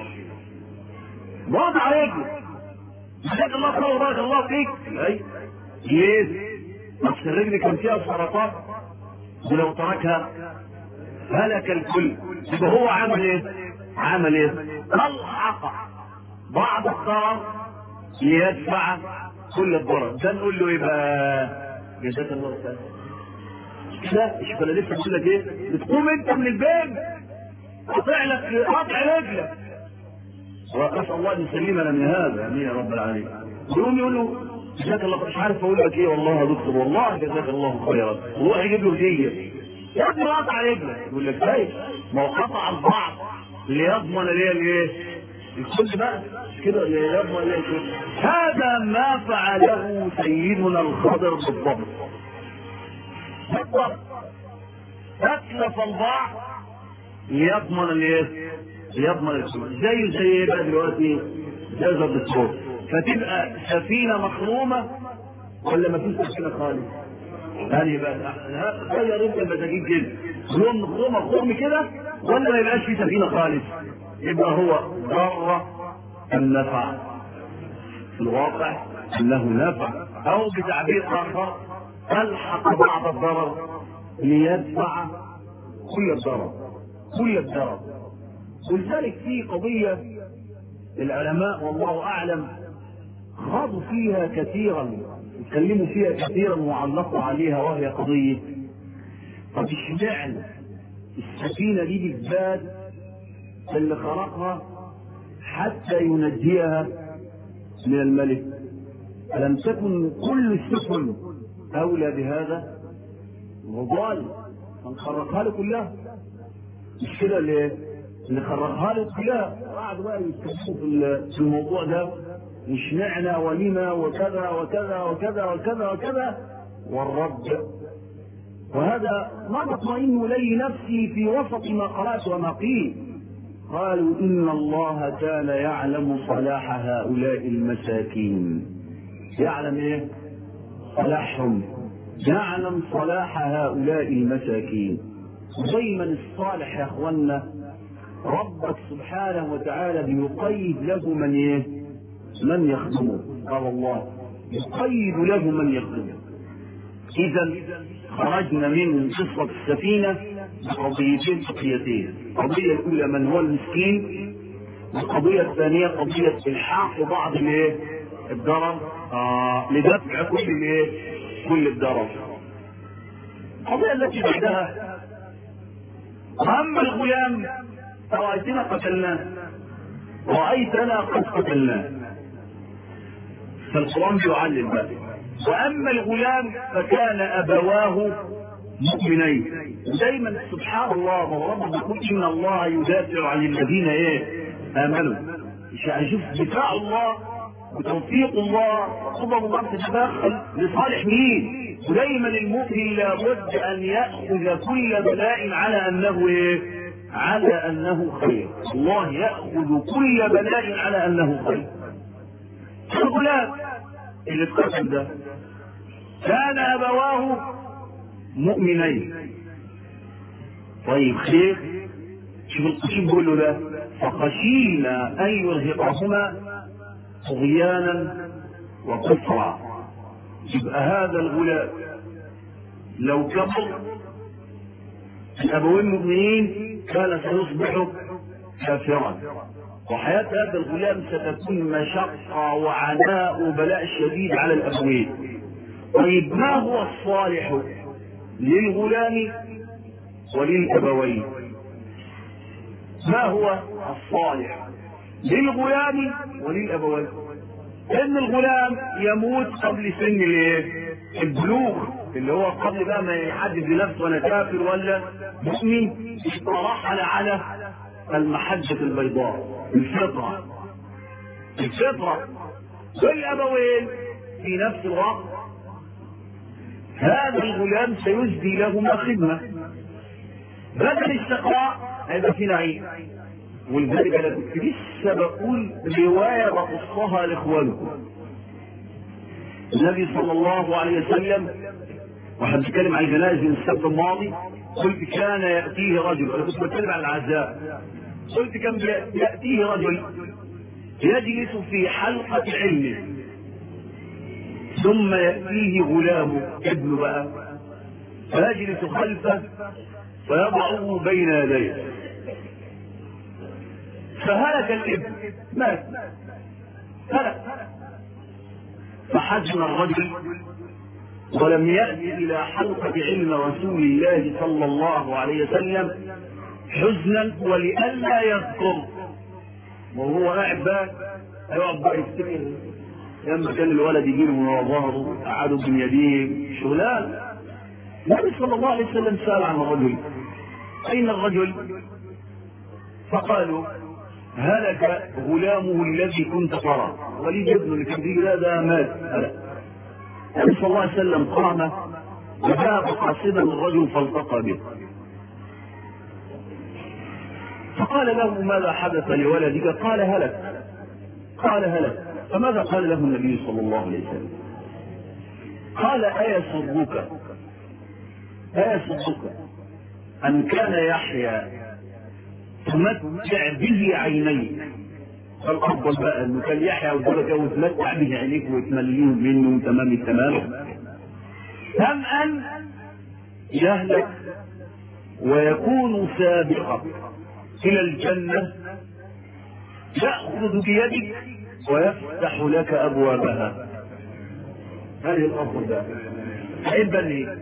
ضغط على رجله. جزاك الله خيرا وبارك الله فيك. اي ليه؟ اصل الرجل كان فيها سرطان ولو تركها هلك الكل يبقى هو عمل ايه؟ عمل ايه؟ الحق بعض الضرر ليدفع كل الضرر ده نقول له ايه بقى؟ جزاك الله خيرا لا مش انا لسه بقول لك ايه بتقوم انت من الباب قاطع لك قاطع رجلك واسال الله ان يسلمنا من هذا امين يا رب العالمين يقوم يقول له جزاك الله مش عارف اقول لك ايه والله يا دكتور والله جزاك الله خيرا وروح يجيب له هديه يا ابني قطع رجلك يقول لك طيب ما هو قطع البعض ليضمن ليه الايه؟ الكل بقى كده ليضمن ليه الكل هذا ما فعله سيدنا الخضر بالضبط بالضبط تكلف البعض ليضمن الايه؟ ليضمن الكل زيه زي ايه بقى دلوقتي؟ جاز الدكتور فتبقى سفينه مخرومه ولا ما فيش سفينه خالص؟ يعني بقى غير انت المساجين كده يوم مخرومه خرم كده ولا ما يبقاش في سفينه خالص؟ يبقى هو ضر النفع في الواقع انه نفع او بتعبير اخر تلحق بعض الضرر ليدفع كل الضرر كل الضرر ولذلك في قضية العلماء والله أعلم خاضوا فيها كثيرا اتكلموا فيها كثيرا وعلقوا عليها وهي قضية طب اشمعنى السفينة دي بالذات اللي خلقها حتى ينجيها من الملك ألم تكن كل السفن أولى بهذا وضال فنخرقها له كلها مش كده ليه؟ اللي خرجها له الكلاب وقعدوا بقى يتكلموا في في الموضوع ده واشمعنا ولما وكذا وكذا وكذا وكذا وكذا والرد وهذا ما تطمئن اليه نفسي في وسط ما قرات وما قيل قالوا ان الله كان يعلم صلاح هؤلاء المساكين يعلم ايه صلاحهم يعلم صلاح هؤلاء المساكين دايما الصالح يا اخوانا ربك سبحانه وتعالى بيقيد له من ايه من يخدمه قال الله يقيد له من يخدمه اذا خرجنا من قصه السفينه بقضيتين فقهيتين القضيه الاولى من هو المسكين والقضيه الثانيه قضيه الحاق بعض الايه الضرر آه لدفع كل الايه كل الضرر القضيه التي بعدها اما الغلام رايتنا قتلناه رايتنا قد قتلناه فالقران بيعلم بقى واما الغلام فكان ابواه مؤمنين دايما سبحان الله ما هو ربنا بيقول ان الله يدافع عن الذين ايه امنوا يعني شوف دفاع الله وتوفيق الله وقدر الله تتدخل لصالح مين ودايما المؤمن لابد ان ياخذ كل بلاء على انه ايه على انه خير الله ياخذ كل بلاء على انه خير الغلام اللي اتقتل ده كان ابواه مؤمنين طيب خير شوف شوف بيقول له ده فخشينا ان يرهقهما طغيانا وكفرا يبقى هذا الغلام لو كفر الابوين مؤمنين كان سيصبح كافرا وحياة هذا الغلام ستكون مشقة وعناء وبلاء شديد على الأبوين طيب ما هو الصالح للغلام وللأبوين ما هو الصالح للغلام وللأبوين لأن الغلام يموت قبل سن الايه؟ البلوغ اللي هو قبل بقى ما يحدد لنفسه انا كافر ولا مؤمن ترحل على المحجة البيضاء الفطرة الفطرة والأبوين في نفس الوقت هذا الغلام سيجدي لهما خدمة بدل الشقاء هيبقى في نعيم ولذلك انا كنت لسه بقول روايه بقصها لاخوانكم النبي صلى الله عليه وسلم واحنا بنتكلم عن الجنائز من السبت الماضي قلت كان ياتيه رجل انا كنت بتكلم عن العزاء قلت كان ياتيه رجل يجلس في حلقه علم ثم ياتيه غلام ابنه بقى فيجلس خلفه فيضعه بين يديه فهلك الابن مات هلك فحزن الرجل ولم يأتي إلى حلقة علم رسول الله صلى الله عليه وسلم حزنا ولئلا يذكر وهو قاعد بقى هيقعد بقى يفتكر لما كان الولد يجي له من ورا ظهره قعدوا بين يديه شغلان النبي صلى الله عليه وسلم سأل عن الرجل أين الرجل؟ فقالوا هلك غلامه الذي كنت ترى وليد ابنه اللي كان بيجي ده ده مات هلك النبي صلى الله عليه وسلم قام وذهب قاصدا الرجل فالتقى به فقال له ماذا حدث لولدك قال هلك قال هلك فماذا قال له النبي صلى الله عليه وسلم قال أيسرك أيسرك أن كان يحيى تمتع به عينيك الافضل بقى انه كان يحيى والدرجه وتمتع به عينيك وتمليهم منه تمام التمام ام ان يهلك ويكون سابقا الى الجنه ياخذ بيدك ويفتح لك ابوابها هذه الافضل بقى هيبقى ليه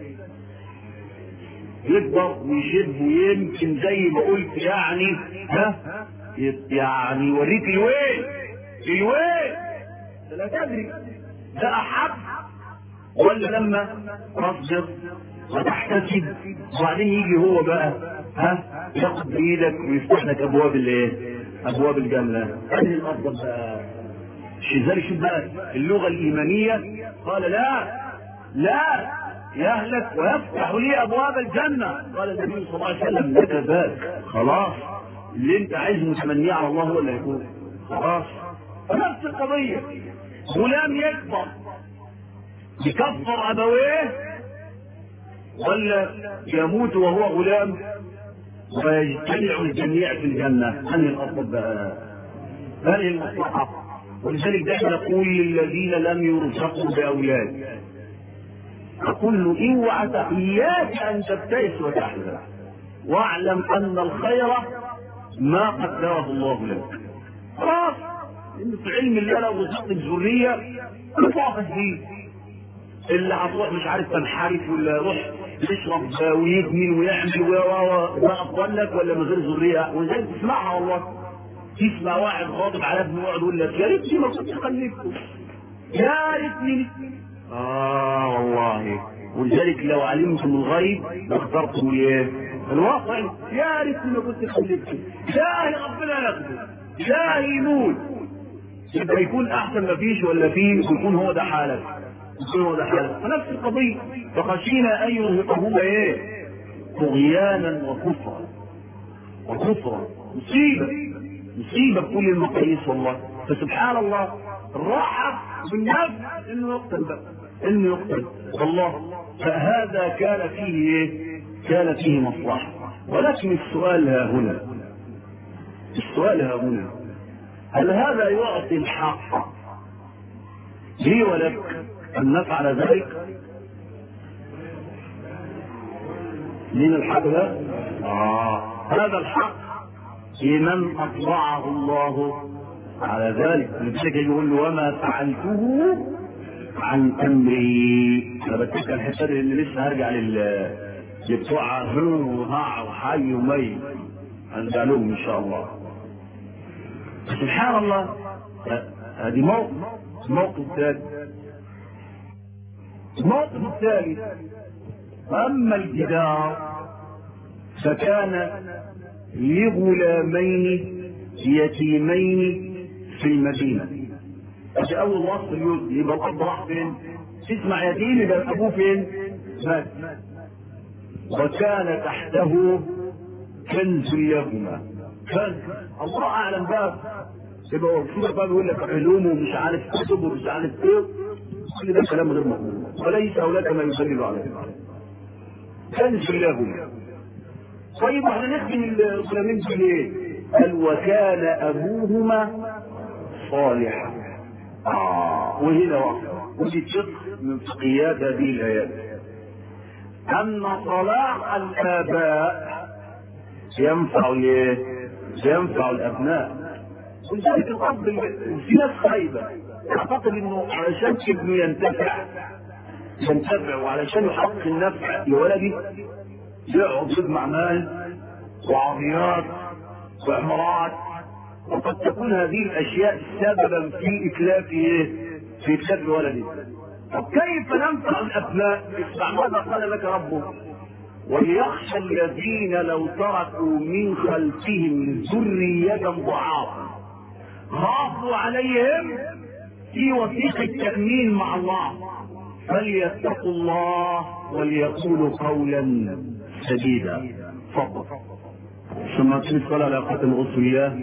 يكبر ويشد ويمكن زي ما قلت يعني ها يعني يوريك الويل الويل لا تدري ده احب ولا لما تصبر وتحتسب وبعدين يجي هو بقى ها ياخد بايدك ويفتح لك ابواب الايه؟ ابواب الجنه انهي الافضل بقى؟ الشيزاري شوف بقى اللغه الايمانيه قال لا لا يهلك ويفتح لي ابواب الجنه قال النبي صلى الله عليه وسلم لك ذاك خلاص اللي انت عايز متمنيه على الله هو اللي هيكون خلاص نفس القضيه غلام يكبر يكفر ابويه ولا يموت وهو غلام ويجتمع الجميع في الجنه انهي الافضل بقى انهي المصلحه ولذلك دائما نقول للذين لم يرزقوا باولاد أقول له اوعى إياك أن تبتئس وتحزن واعلم أن الخير ما قدره الله لك خلاص إن في علم الله لو رزقت الذرية تقف فيه اللي هتروح مش عارف تنحرف ولا يروح يشرب ويدمن ويعمل و ده افضل لك ولا من غير ذريه ولذلك تسمعها والله تسمع واحد غاضب على ابنه يقعد يقول لك يا ريتني ما كنت خلفته يا ريتني اه والله ولذلك لو علمتم الغيب لاخترتم الايه؟ الواقع يا ريتني ما كنت خلفته لا ربنا ياخده لا يموت يبقى يكون احسن ما فيش ولا فيه ويكون هو ده حالك يكون هو ده حالك فنفس القضيه فخشينا ان يرهقهما ايه؟ طغيانا وكفرا وكفرا مصيبه مصيبه بكل المقاييس والله فسبحان الله الراحه بالنفس انه يقتل بقى انه يقتل والله فهذا كان فيه ايه؟ كان فيه مصلحه ولكن السؤال ها هنا السؤال ها هنا هل هذا يعطي الحق لي ولك ان نفعل ذلك؟ مين الحق ده؟ آه هذا الحق لمن أطلعه الله على ذلك لذلك يقول له وما فعلته عن أمري أنا بتذكر الحته دي اللي لسه هرجع لل لبتوع هو وهع وحي ومي هنرجع لهم إن شاء الله سبحان الله هذه موقف موقف ثالث الموقف الثالث أما الجدار فكان لغلامين يتيمين في المدينة هذا أول وصف اليوم يبقى الأب راح فين؟ تسمع يتيم يبقى أبوه فين؟ مات وكان تحته كنز لهما كنز الله أعلم بقى يبقى وكيل بقى بيقول لك علوم ومش عارف كتب ومش عارف ايه كل ده كلام غير مقبول وليس هناك ما يدلل عليه كنز لهما طيب احنا نخدم الغلامين في ايه؟ قال وكان ابوهما صالحا آه وهنا وقت ودي فقه من فقهيات هذه الايات ان صلاح الاباء ينفع الايه؟ ينفع الابناء ولذلك الاب في ناس خايبه اعتقد انه علشان ابنه ينتفع ينتفع وعلشان يحقق النفع لولده يقعد يجمع مال وعربيات وعمارات وقد تكون هذه الاشياء سببا في اتلاف ايه؟ في اتلاف ولده. طب كيف ننفع الابناء؟ اسمع ماذا قال لك ربه؟ وليخشى الذين لو تركوا من خلفهم ذرية ضعافا خافوا عليهم في وثيق التأمين مع الله فليتقوا الله وليقولوا قولا سديدا فقط ثم تنسى علاقة الغصرية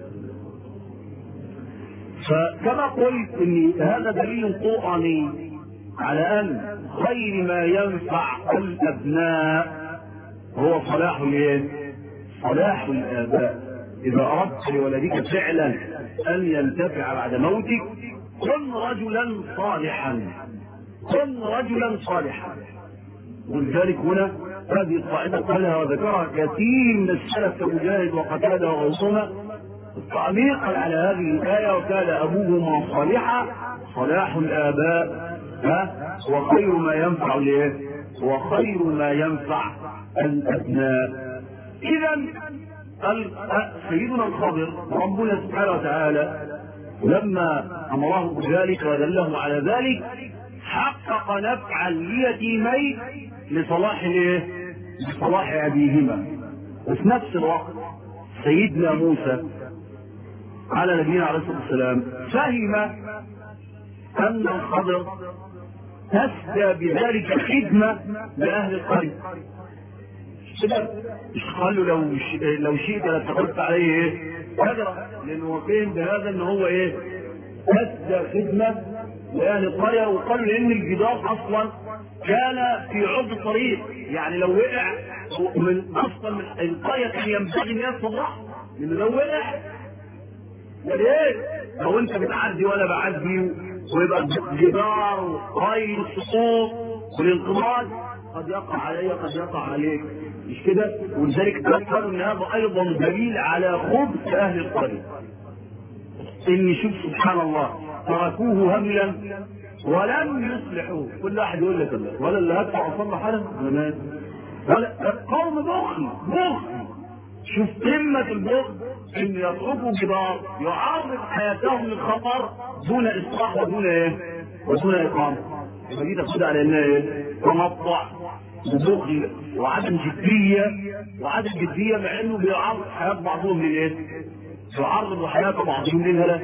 فكما قلت ان هذا دليل قرآني على ان خير ما ينفع الابناء هو صلاح الايه؟ صلاح الاباء اذا اردت لولدك فعلا ان ينتفع بعد موتك كن رجلا صالحا كن رجلا صالحا ولذلك هنا هذه القاعدة قالها وذكرها كثير من السلف كمجاهد وقتادة وغيرهما تعليقا على هذه الآية وكان أبوهما صالحا صلاح الآباء ها وخير ما ينفع ليه؟ وخير ما ينفع الأبناء إذا سيدنا الخضر ربنا سبحانه وتعالى لما أمره بذلك ودله على ذلك حق حقق نفعا ليتيمين لصلاح الايه؟ لصلاح ابيهما وفي نفس الوقت سيدنا موسى على نبينا عليه الصلاه والسلام فهم ان الخضر تسدى بذلك خدمه لاهل القريه كده مش قال له لو لو شئت لاتخذت عليه ايه؟ اجرا لانه هو فهم بهذا ان هو ايه؟ أدى خدمة لأهل القرية وقالوا لأن الجدار أصلا كان في عرض طريق يعني لو وقع من أصلا من القرية كان ينبغي أن يصلح لأنه لو وقع وليه؟ لو أنت بتعدي وأنا بعدي ويبقى الجدار وقيل السقوط والانقباض قد يقع علي قد يقع عليك مش كده؟ ولذلك قالوا ان هذا ايضا دليل على خبث اهل القريه ان شوف سبحان الله تركوه هملا ولم يصلحوه كل واحد يقول لك الله ولا اللي هدفع اصلح انا زمان ولا قوم بخل بخل شوف قمة البخل ان يتركوا جدار يعرض حياتهم للخطر دون اصلاح ودون ايه؟ ودون اقامة يبقى دي تاخدها على انها ايه؟ تمطع وبخل وعدم جدية وعدم جدية مع انه بيعرض حياة بعضهم للايه؟ يعرض حياة بعضهم للهلاك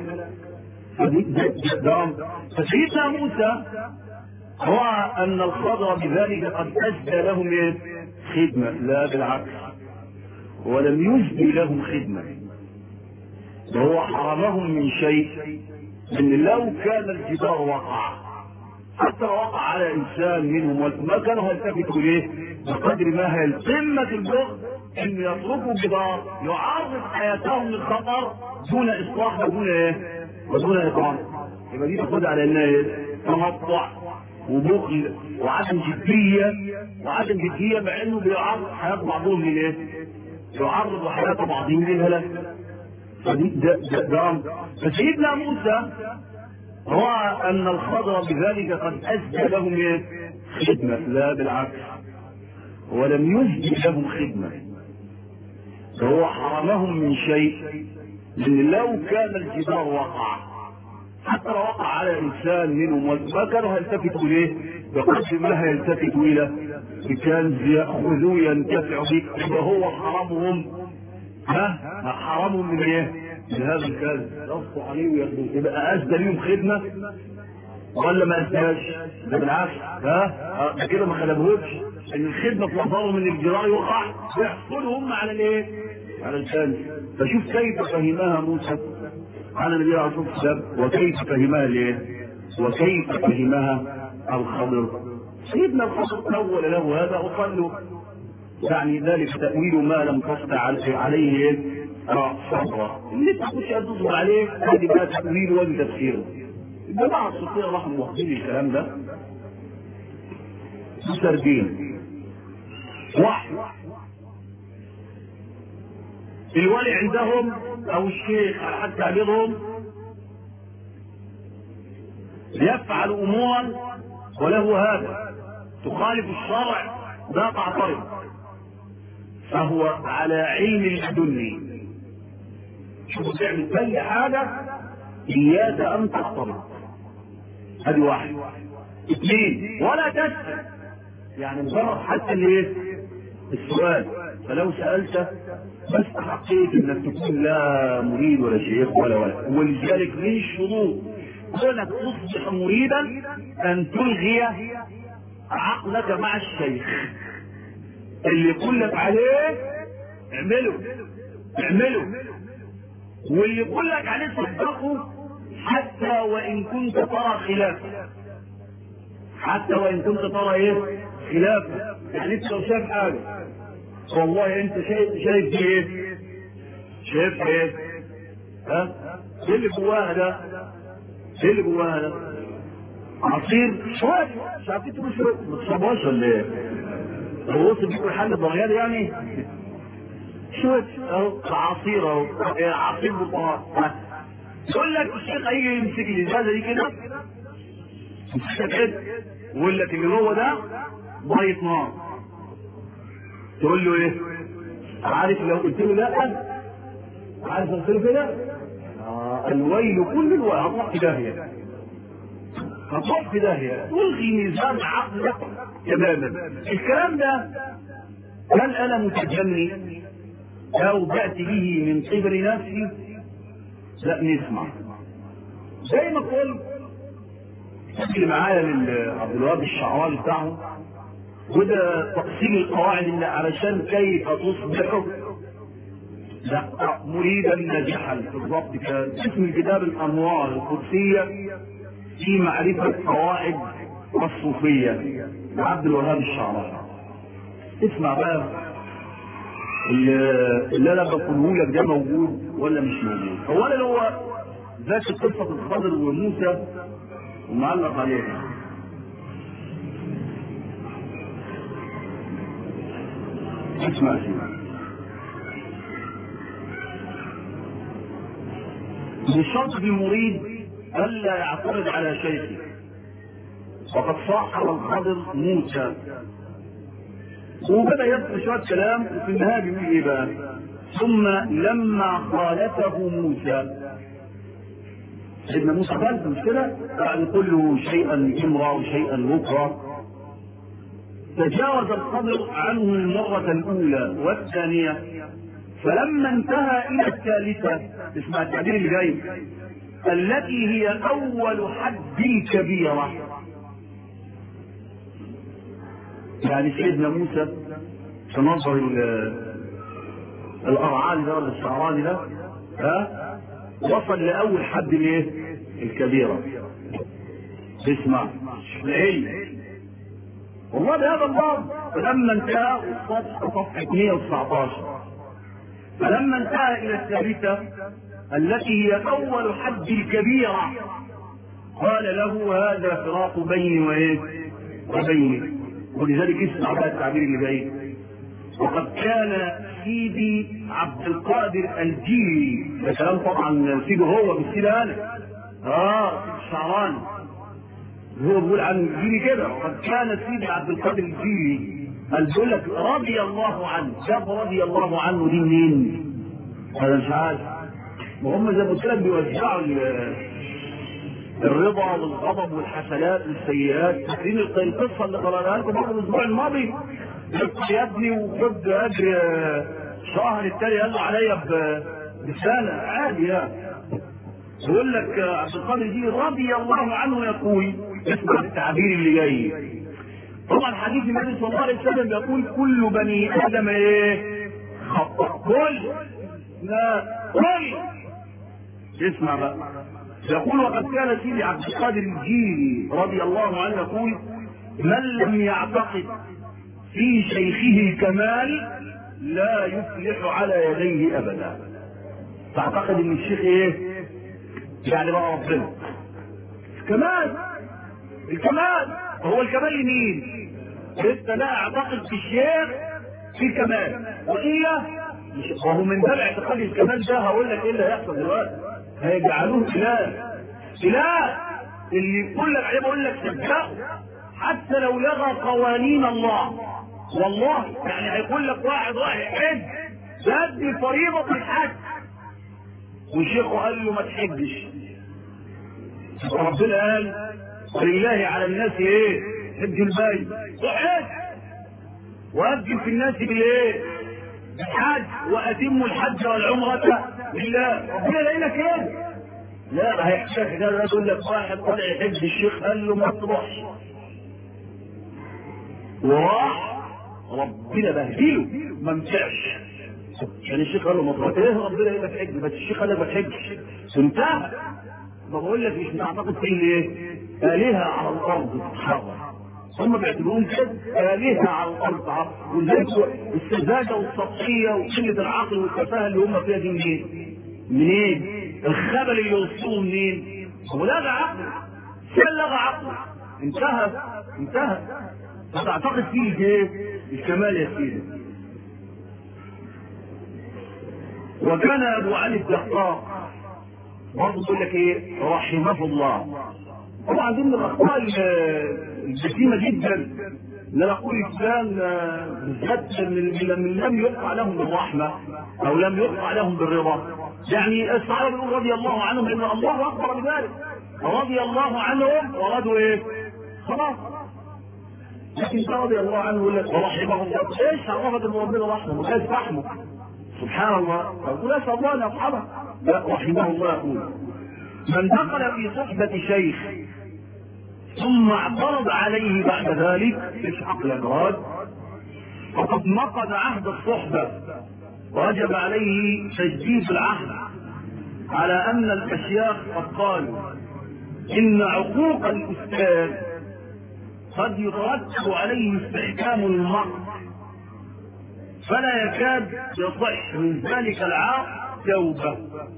فسيدنا موسى رأى أن الخضر بذلك قد أسدى لهم إيه؟ خدمة لا بالعكس ولم يسدي لهم خدمة وهو حرمهم من شيء ان لو كان الجدار وقع حتى لو وقع على انسان منهم ما كانوا هيلتفتوا اليه بقدر ما هي قمه البغض ان يتركوا جدار يعرض حياتهم للخطر دون اصلاح ودون ايه؟ ودون اقامه يبقى دي تاخدها على انها ايه؟ تمطع وبخل وعدم جديه وعدم جديه مع انه بيعرض حياه بعضهم للايه؟ يعرض حياه بعضهم للهلاك فدي ده ده ده فسيدنا موسى راى ان الخضر بذلك قد اسدى لهم ايه؟ خدمه لا بالعكس ولم يسدي لهم خدمه فهو حرمهم من شيء لان لو كان الجدار وقع حتى لو وقع على انسان منهم ما كانوا هيلتفتوا اليه بقدر ما هيلتفتوا الى بكنز ياخذوه ينتفع به يبقى هو حرمهم ها حرمهم من ايه؟ من هذا الكنز يصفوا عليه وياخذوه يبقى اسدى ليهم خدمه ولا ما اسداش؟ ده بالعكس ها ده كده ما خدمهمش ان الخدمه في نظرهم ان الجدار يقع ويحصلوا هم على الايه؟ على الكنز فشوف كيف فهمها موسى على النبي عليه الصلاه والسلام وكيف فهمها الايه؟ وكيف فهمها الخضر سيدنا الخضر اول له هذا وقال له يعني ذلك تأويل ما لم تستع عليه صبرا اللي انت كنتش تصبر عليه هذه بقى تأويل وادي تفسيره الجماعة الصوفية راحوا واخدين الكلام ده مسردين واحد الولي عندهم او الشيخ على حد تعبيرهم يفعل امورا وله هذا تخالف الشرع لا تعترض فهو على علم لدني شوف تعمل اي حاجه اياك ان تعترض هذه واحد اثنين ولا تسال يعني مجرد حتى الايه السؤال فلو سالت بس حقيقة انك تكون لا مريد ولا شيخ ولا ولا ولذلك من شروط كونك تصبح مريدا ان تلغي عقلك مع الشيخ اللي يقول لك عليه اعمله اعمله واللي يقول لك عليه صدقه حتى وان كنت ترى خلافه حتى وان كنت ترى ايه خلافه يعني انت لو شايف حاجه والله انت شايف شايف دي ايه شايف ايه ها ايه اللي جواها ده ايه اللي جواها ده عصير شوية مش عارفين تقول شوية ما تشربهاش ولا ايه هو وصل بيكون حل الدرجات يعني شوية اهو عصير اهو عصير برتقال يقول لك الشيخ هيجي يمسك الازازه دي كده يمسكها كده ويقول لك اللي جوه ده ميه نار تقول له ايه؟ عارف لو قلت له لا عارف قلت له كده؟ آه الويل كل الويل هطلع في داهيه هتروح في داهيه تلغي ميزان عقلك تماما الكلام ده هل انا متجني او باتي به من قبل نفسي لا نسمع زي ما قلت اللي معايا لعبد الوهاب الشعراني بتاعه وده تقسيم القواعد اللي علشان كيف تصبح لا مريدا ناجحا بالضبط كان اسم الكتاب الانوار القدسيه في معرفه قواعد الصوفيه لعبد الوهاب الشعراني اسمع بقى اللي انا بقوله لك ده موجود ولا مش موجود اولا هو ذات قصه الخضر وموسى ومعلق عليها اسمع اسمع بشرط المريد الا يعترض على شيخه وقد صاحب الخضر موسى وبدا يذكر شويه كلام وفي النهايه بيقول ايه بقى ثم لما خالفه موسى سيدنا موسى خالف مش كده؟ يعني كل شيئا امرا وشيئا بكرا تجاوز الخضر عنه المرة الأولى والثانية فلما انتهى إلى الثالثة اسمع التعبير اللي جاي التي هي أول حد الكبيرة يعني سيدنا موسى في نظر الأرعاني ده ولا الشعراني ده ها وصل لأول حد الايه؟ الكبيرة اسمع العلم والله بهذا اللفظ فلما انتهى الصفحة صفحة 119 فلما انتهى إلى الثالثة التي هي أول حد الكبيرة قال له هذا فراق بيني وإيه؟ وبينك ولذلك اسمع بقى التعبير اللي جاي وقد كان سيدي عبد القادر الجيلي ده كلام طبعا سيده هو مش سيدي انا اه الشعراني هو بيقول عن الجيلي كده وقد كان سيدي عبد القادر الجيلي قال بيقول لك رضي الله عنه شاف رضي الله عنه دي منين؟ انا مش عارف ما هم زي ما قلت لك بيوزعوا الرضا والغضب والحسنات والسيئات فاكرين القصه اللي قرأناها لكم برضه الاسبوع الماضي يا ابني وخد اجر شهر التاني قال له عليا بسنه عادي يعني يقول لك عبد القادر دي رضي الله عنه يقول اسمع التعبير اللي جاي طبعا حديث النبي صلى الله عليه وسلم يقول كل بني ادم ايه خطا كل لا كل اسمع بقى يقول وقد كان سيدي عبد القادر الجيلي رضي الله عنه يقول من لم يعتقد في شيخه الكمال لا يفلح على يديه ابدا تعتقد ان الشيخ ايه يعني بقى ربنا كمال الكمال هو الكمال لمين انت لا اعتقد في الشيخ في كمال والا وهو من باب اعتقاد الكمال ده هقول لك ايه اللي هيحصل دلوقتي هيجعلوه اله اله اللي يقول لك عليه بقول لك صدقه حتى لو لغى قوانين الله والله يعني هيقول لك واحد رايح يحج يدي فريضة الحج وشيخه قال له ما تحجش ربنا قال ولله على الناس ايه حج البيت وحج واذن في الناس بالايه بالحج واتموا الحج والعمرة لله ربنا لا لك ايه لا هيحشاك ده يقول لك واحد طلع يحج الشيخ قال له ما تروحش وراح ربنا بهدله ما نفعش يعني الشيخ قال له ما تروحش ايه ربنا يقول لك حج بس الشيخ قال لك ما تحجش انتهى ما بقول لك مش معتقد في ايه آلهة على الأرض تتحرك هم بيعتبروهم كده آلهة على الأرض ولذلك السذاجة والسطحية وقلة العقل والتفاهة اللي هم فيها دي منين؟ منين؟ الخبل اللي وصلوه منين؟ هو لغى عقله كان لغى عقله انتهى انتهى فتعتقد فيه ايه؟ الكمال يا سيدي وكان ابو علي الدقاق برضه يقول لك ايه رحمه الله طبعا دي من الاخطاء الجسيمه جدا ان انا اقول الاسلام بالذات من لم يقع لهم بالرحمه او لم يقع لهم بالرضا يعني الصحابه بيقول رضي الله عنهم ان الله اخبر بذلك رضي الله عنهم ورضوا ايه؟ خلاص لكن رضي الله عنه يقول لك ورحمه الله ايش عرفت ان ربنا رحمه ما كانش رحمه سبحان الله يقول اسال الله ان يرحمه لا رحمه الله يقول من دخل في صحبة شيخ ثم اعترض عليه بعد ذلك ايش عقل الراد فقد نقض عهد الصحبة وجب عليه تجديد العهد على ان الاشياخ قد قالوا ان عقوق الاستاذ قد يترتب عليه استحكام المرء فلا يكاد يصح من ذلك العاق توبه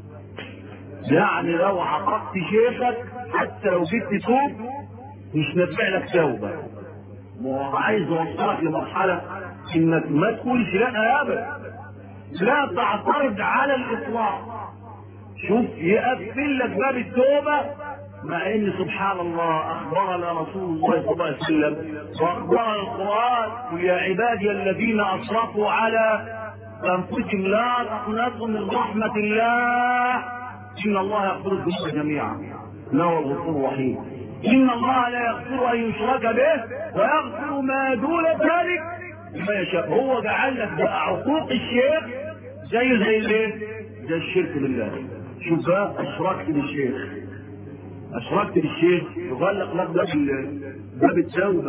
يعني لو عققت شيخك حتى لو جيت تتوب مش نافع لك توبه وعايز اوصلك لمرحله انك ما تقولش لا ابدا لا تعترض على الاطلاق شوف يقفل لك باب التوبه مع ان سبحان الله اخبرنا رسول الله صلى الله عليه وسلم واخبرنا القران يا عبادي الذين اسرفوا على انفسهم لا تقنطوا من رحمه الله ان الله يغفر الذنوب جميعا انه هو الغفور الرحيم ان الله لا يغفر ان يشرك به ويغفر ما دون ذلك لما يشاء هو جعل لك بقى عقوق الشيخ زي زي الايه؟ زي الشرك بالله شوف بقى اشركت بالشيخ اشركت بالشيخ يغلق لك باب باب التوبه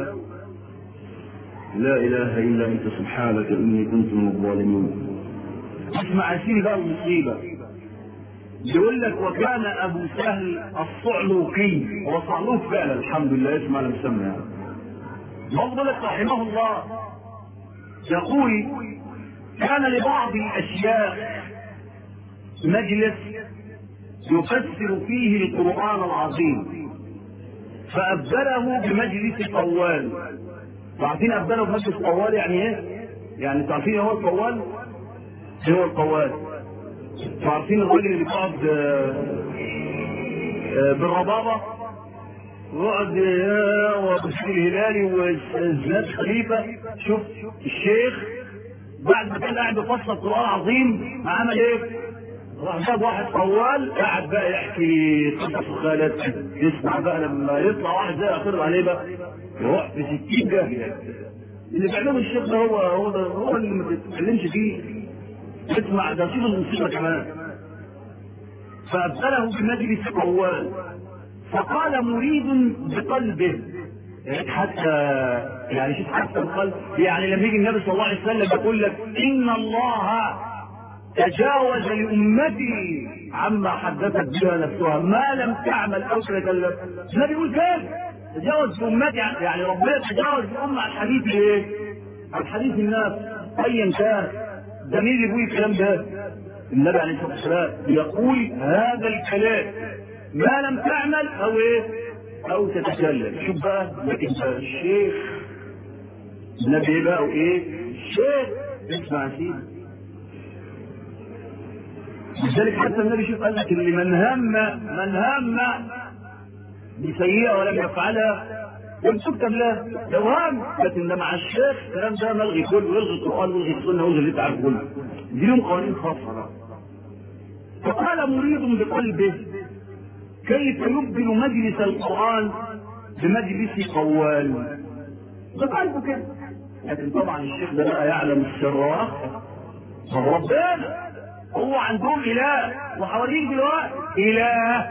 لا اله الا انت سبحانك اني كنت من الظالمين اسمع يا سيدي بقى المصيبه يقول لك وكان ابو سهل الصعلوقي هو صعلوق فعلا الحمد لله اسمع انا مسمى يعني مفضلك رحمه الله يقول كان لبعض الاشياخ مجلس يفسر فيه القرآن العظيم فأبدله بمجلس طوال عارفين أبدله بمجلس طوال يعني إيه؟ يعني تعرفين هو الطوال؟ هو الطوال عارفين الراجل اللي بيقعد بالربابة ويقعد وبشير الهلالي وزاد خليفة شوف الشيخ بعد ما كان قاعد بيفسر القرآن العظيم عمل ايه؟ راح جاب واحد طوال قاعد بقى يحكي قصص وخيالات يسمع بقى لما يطلع واحد زي يعترض عليه بقى يروح في 60 جاهية اللي بيعمله الشيخ ده هو هو ده هو اللي ما بيتكلمش فيه اسمع ده شوف المصيبه كمان فابدله بمجلس طوال فقال مريد بقلبه يعني حتى يعني شوف حتى القلب يعني لما يجي النبي صلى الله عليه وسلم يقول لك ان الله تجاوز لأمتي عما حدثت بها نفسها ما لم تعمل أو تتكلم النبي يقول كيف تجاوز لأمتي يعني ربنا تجاوز الأمة عن حديث إيه؟ عن حديث الناس أيا كان ده مين اللي بيقول الكلام ده؟ النبي عليه الصلاة والسلام يقول هذا الكلام ما لم تعمل أو إيه؟ أو تتكلم شوف بقى لكن الشيخ النبي بقى وإيه؟ الشيخ اسمع سيدي لذلك حتى النبي شوف قال لك اللي من هم من هم بسيئه ولم يفعلها لم تكتب له لو هم لكن ده مع الشيخ الكلام ده ملغي كله ويلغي القران ويلغي السنه ويلغي اللي انت عارفه كله دي لهم قوانين خاصه فقال مريض بقلبه كيف يبدل مجلس القران بمجلس قوال بقلبه كده لكن طبعا الشيخ ده بقى يعلم السر طب ربنا هو عندهم اله وحواليك دلوقتي اله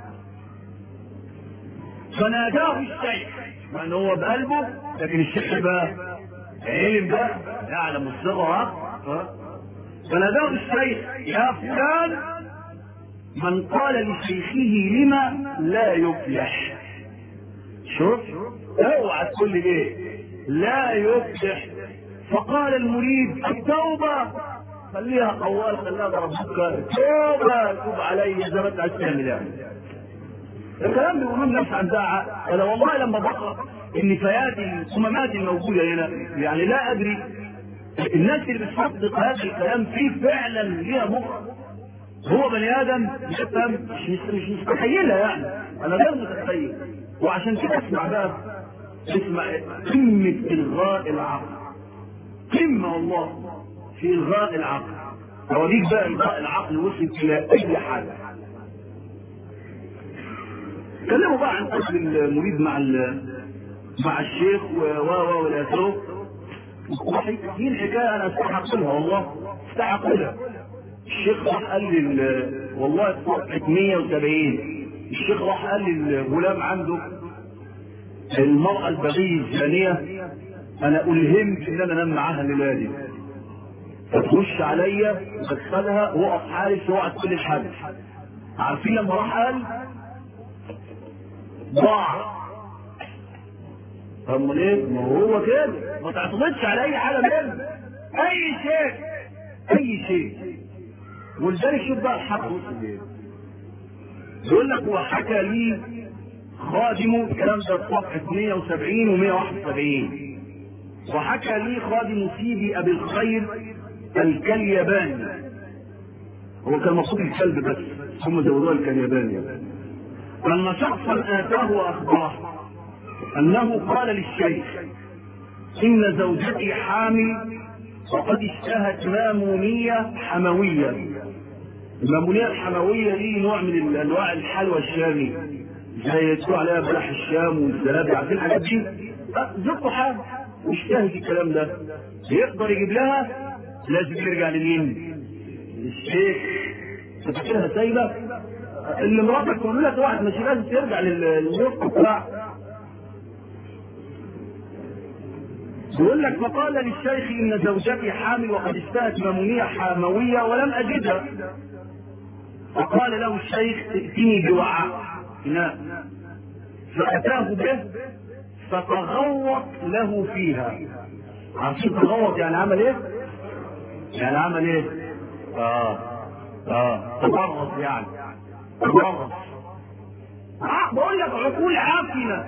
فناداه الشيخ مع ان هو بقلبه لكن الشيخ بقى علم بقى يعلم السر ها فناداه الشيخ يا فلان من قال لشيخه لما لا يفلح شوف اوعى تقول لي ليه لا يفلح فقال المريد التوبه خليها قوال خليها ربك توبة توب علي زي ما انت عايز تعمل يعني. الكلام بيقولوا الناس عندها انا والله لما بقرا النفايات الاممات الموجوده هنا يعني لا ادري الناس اللي بتصدق هذا الكلام فيه فعلا ليها مخ هو بني ادم يفهم مش مش مستحيلها يعني انا غير متخيل وعشان كده اسمع بقى اسمع قمه الغاء العقل قمه والله في الغاء العقل اوريك بقى الغاء العقل وصل الى اي حاجه اتكلموا بقى عن قتل المريد مع مع الشيخ و و والى اخره دي الحكايه انا استحق لها والله استحق لها الشيخ راح قال لي والله صفحه 170 الشيخ راح قال للغلام عنده المرأة البغية الزانية أنا ألهمت إن أنا أنام معاها الليلة دي فتخش عليا وتدخلها وقف حارس وقعد كل الحدث عارفين لما راح قال ضاع طب ليه؟ ما هو كده ما تعتمدش على أي حاجة منه أي شيء أي شيء ولذلك شوف بقى الحق وصل ايه يقول لك وحكى لي خادم الكلام ده في صفحه 170 و 171 وحكى لي خادم سيدي ابي الخير الكليباني هو كان مقصود الكلب بس ثم زودوها الكليباني ان شخصا اتاه واخبره انه قال للشيخ ان زوجتي حامل وقد اشتهت مامونيه حمويه المامونيه الحمويه دي نوع من انواع الحلوى الشامي زي تقول عليها بلح الشام والزلابي عارفين الحاجات دي زقوا حاجه واشتهت الكلام ده يقدر يجيب لها لازم يرجع لمين؟ للشيخ تفكرها سايبه اللي مراتك تقول لك واحد مش لازم ترجع للوقت بتاع يقول لك فقال للشيخ ان زوجتي حامل وقد اشتهت مامونيه حمويه ولم اجدها فقال له الشيخ ائتني بوعاء إناء فأتاه به فتغوط له فيها عارفين تغوط يعني عمل ايه؟ يعني عمل ايه؟ اه اه تبرص يعني تبرص آه بقول لك عقول عافنة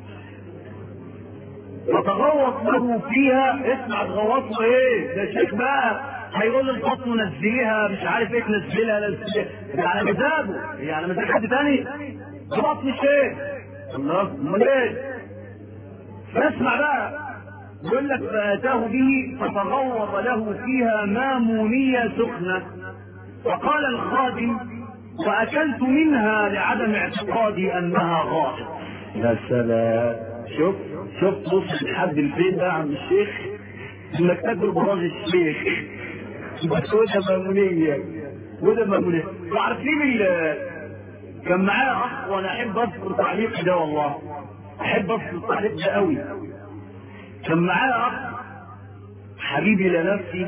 فتغوط له فيها اسمع تغوط له ايه؟ ده شيخ بقى هيقول للبطن نزليها مش عارف ايه تنزلها نزلها يعني مزاجه يعني مزاج حد تاني بطن الشيخ الله امال ايه فاسمع بقى يقول لك فاتاه به فتغوط له فيها مامونيه سخنه فقال الخادم واكلت منها لعدم اعتقادي انها غائط يا سلام شوف شوف بص لحد الفين ده عند الشيخ انك تاكل براج الشيخ بس وده مامونيه وده مامونيه وعارفين كان معايا اخ وانا احب اذكر تعليق ده والله احب اذكر التعليق ده قوي كان معايا اخ حبيبي لنفسي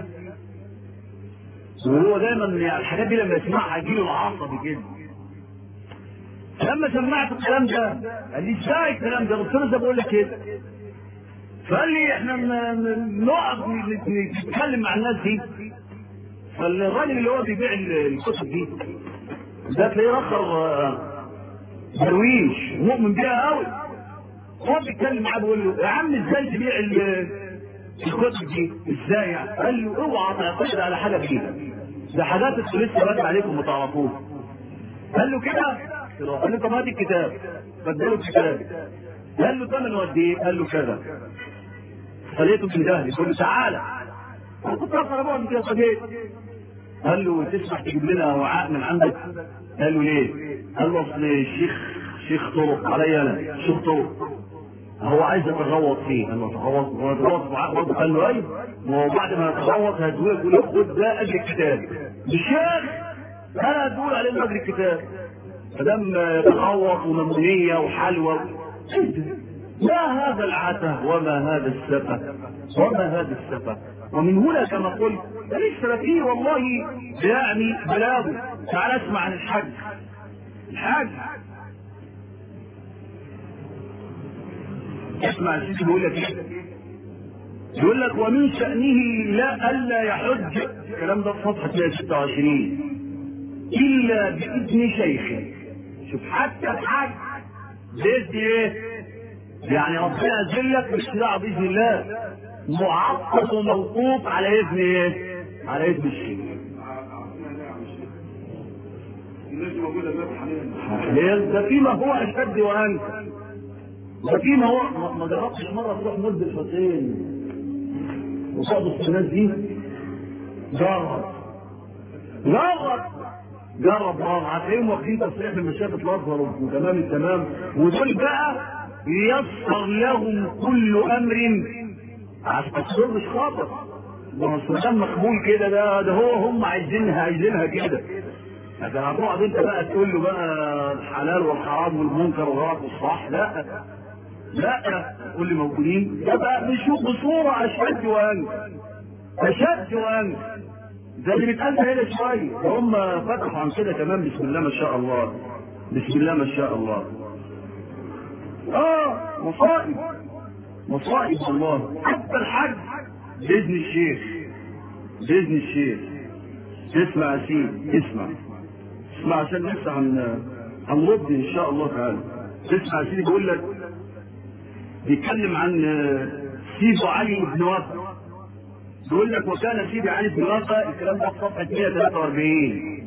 وهو دايما الحاجات دي لما يسمعها يجيله العصبي كده لما سمعت الكلام ده قال لي ازاي الكلام ده قلت له بقول لك كده فقال لي احنا نقعد نتكلم مع الناس دي فالراجل اللي هو بيبيع الكتب دي ده تلاقيه رخر درويش مؤمن بيها قوي هو بيتكلم معاه بيقول له يا عم ازاي تبيع الكتب دي ازاي يعني قال له اوعى تعتقد على حاجه فيها ده حاجات انتوا لسه بادئ عليكم ما تعرفوها قال له كده قال له طب هات الكتاب فاداله الكتاب قال له ثمنه قد ايه؟ قال له كذا خليته من جهلي يقول له تعالى انا كنت اقرا بعض كده صديق قال له تسمح تجيب لنا وعاء من عندك؟ قال له ليه؟ قال له اصل الشيخ شيخ طرق عليا انا شيخ طرق هو عايز يتغوط فيه قال له تغوط هو يتغوط معاك برضه قال له ايوه وهو بعد ما يتغوط هتقول يقول له خد ده اجل الكتاب الشيخ انا هتقول عليه اجل الكتاب فدام يتغوط وممنيه وحلوى ما هذا العته وما هذا السفه وما هذا السفه ومن هنا كما قلت لسه فيه والله يعني بلاغه تعال اسمع عن الحج الحج اسمع الشيخ بيقول لك ايه يقول لك ومن شأنه لا ألا يحج الكلام ده في صفحة 126 إلا بإذن شيخه شوف حتى الحج بإذن إيه؟ يعني ربنا يذلك مش دعوة بإذن الله معقد وموقوف على إذن إيه؟ على إذن الشيخ ده فيما هو أشد وأنت ده فيما هو ما جربتش مرة تروح مد الحسين وصعد الناس دي جرب جرب جرب بقى هتلاقيهم واخدين تصريح من مشايخ الازهر وتمام التمام ودول بقى ييسر لهم كل امر عشان التصوير مش خطر ده الصيام مقبول كده ده ده هو هم عايزينها عايزينها كده لكن هتقعد انت بقى تقول له بقى الحلال والحرام والمنكر والغلط والصح لا لا تقول لي موجودين ده بقى بنشوف بصوره اشد وانت اشد وانت ده اللي بيتقال هنا شويه ده هم فتحوا عن كده كمان بسم الله ما شاء الله بسم الله ما شاء الله اه مصائب مصائب والله حتى الحج باذن الشيخ باذن الشيخ اسمع يا سيدي اسمع اسمع عشان لسه هن هنرد ان شاء الله تعالى اسمع يا سيدي بيقول لك بيتكلم عن سيدو علي بن وفا بيقول لك وكان سيدي علي بن وفا الكلام ده في صفحه 143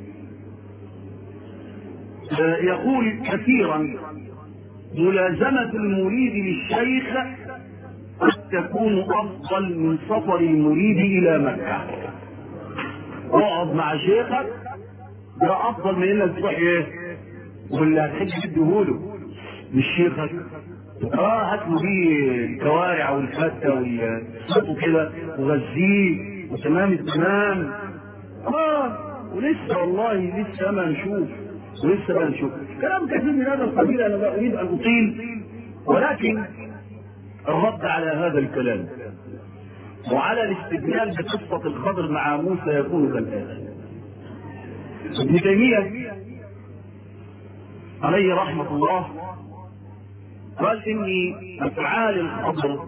يقول كثيرا ملازمة المريد للشيخ قد تكون أفضل من سفر المريد إلى مكة. اقعد مع شيخك ده أفضل من إنك تروح إيه؟ واللي هتحج تديهوله مش شيخك. اه هات له بيه الكوارع والفتة والصوت كده وغذيه وتمام التمام. اه ولسه والله لسه ما نشوف ولسه ما نشوف كلام كثير من هذا القبيل انا لا اريد ان اطيل ولكن الرد على هذا الكلام وعلى الاستدلال بقصة الخضر مع موسى يكون كالآتي ابن تيمية عليه رحمة الله قال إني أفعال الخضر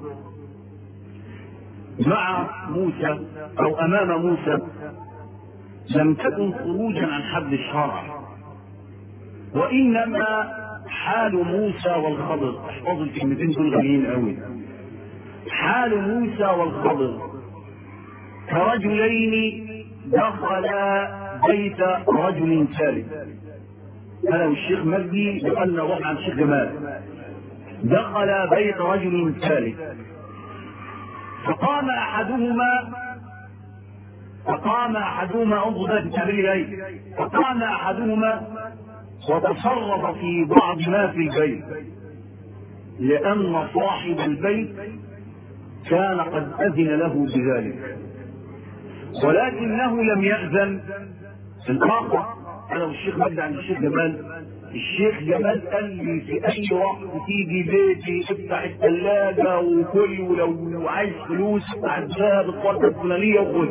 مع موسى أو أمام موسى لم تكن خروجا عن حد الشرع وإنما حال موسى والخضر احفظوا الكلمتين دول غاليين قوي حال موسى والخضر كرجلين دخلا بيت رجل ثالث انا والشيخ مجدي دخلنا روح عن الشيخ جمال دخل بيت رجل ثالث فقام احدهما فقام احدهما انظر ده تعمل ايه فقام احدهما وتصرف في بعض ما في البيت لأن صاحب البيت كان قد أذن له بذلك ولكنه لم يأذن الآخر أنا والشيخ مجد عند الشيخ جمال الشيخ جمال قال لي في أي وقت تيجي بيتي افتح الثلاجة وكل ولو عايز فلوس افتح الذهب الطاقة الفلانية وخد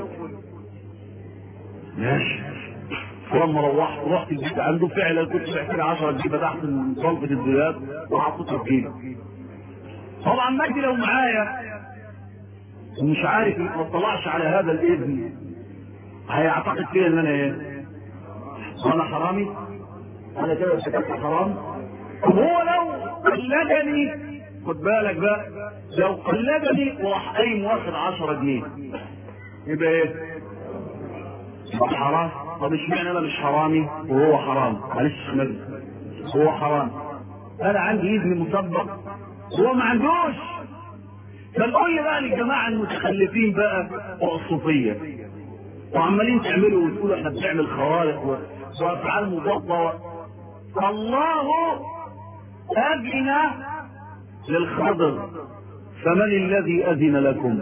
ماشي ولما روحت رحت البيت عنده فعلا كنت محتاج 10 جنيه فتحت من صلبة الدولاب وحطيتها في جيبي. طبعا مجدي لو معايا ومش عارف ما اطلعش على هذا الاذن هيعتقد فيا ان انا ايه؟ انا حرامي؟ انا كده ارتكبت حرام؟ طب هو لو قلدني خد بالك بقى لو قلدني وراح قايم واخد 10 جنيه يبقى ايه؟ يبقى حرام طب اشمعنى انا مش حرامي وهو حرام معلش مجد هو حرام انا عندي اذن مسبق هو ما عندوش فنقول لي بقى للجماعه المتخلفين بقى والصوفيه وعمالين تعملوا وتقولوا احنا بنعمل خوارق وافعال مضاده الله اذن للخضر فمن الذي اذن لكم؟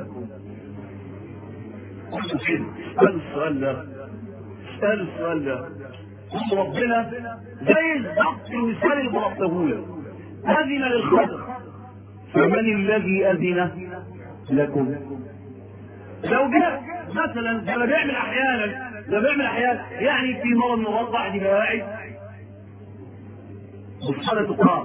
اسالوا السؤال ده اسالوا السؤال ده ربنا زي الضغط المثال اللي ضربته لك اذن للخضر فمن الذي اذن لكم لو جاء مثلا ده بيعمل احيانا ده بيعمل احيانا يعني في مره من المرات واحد يبقى قاعد والصلاه تقام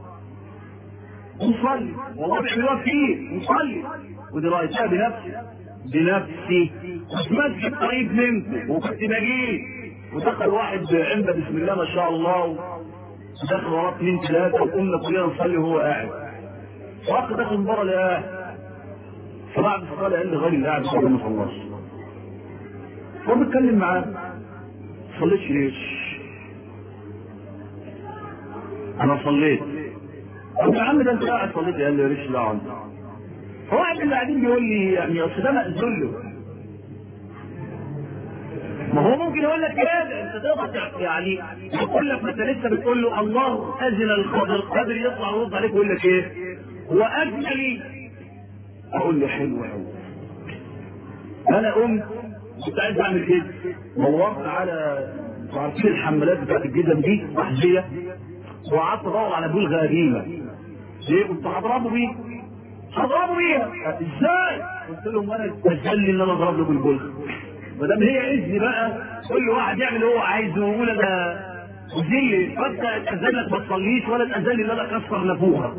نصلي والله بيعملوها كتير نصلي ودي رايتها بنفسي بنفسي مسجد قريب منكم وكنت بجيب ودخل واحد عنده بسم الله ما شاء الله دخل وراه اثنين ثلاثه وقمنا كلنا نصلي وهو قاعد واخ دخل من بره لقاه فبعد الصلاه قال لي غالي اللي قاعد ما خلص هو بيتكلم معاه ما صليتش ليش؟ انا صليت طب يا عم ده انت قاعد صليت قال لي ليش لا فواحد من اللي قاعدين بيقول لي يعني اصل ده مأذون له ما هو ممكن يقول لك كده انت تقدر يعني يقول لك انت لسه بتقول له الله اذن الخضر قادر يطلع ويرد عليك ويقول لك ايه؟ واذن لي اقول له حلو قوي انا قمت كنت عايز اعمل كده دورت على عارفين الحمالات بتاعت الجزم دي احذيه وقعدت ادور على بلغه قديمه ليه كنت هضربه بيه هضربه بيها ازاي؟ قلت لهم انا استسهل ان انا اضرب له بالبلغه ما دام هي اذن بقى كل واحد يعمل اللي هو عايزه ويقول انا وزي فانت اتاذن لك ما تصليش ولا اتاذن لي ان انا اكسر نافوخك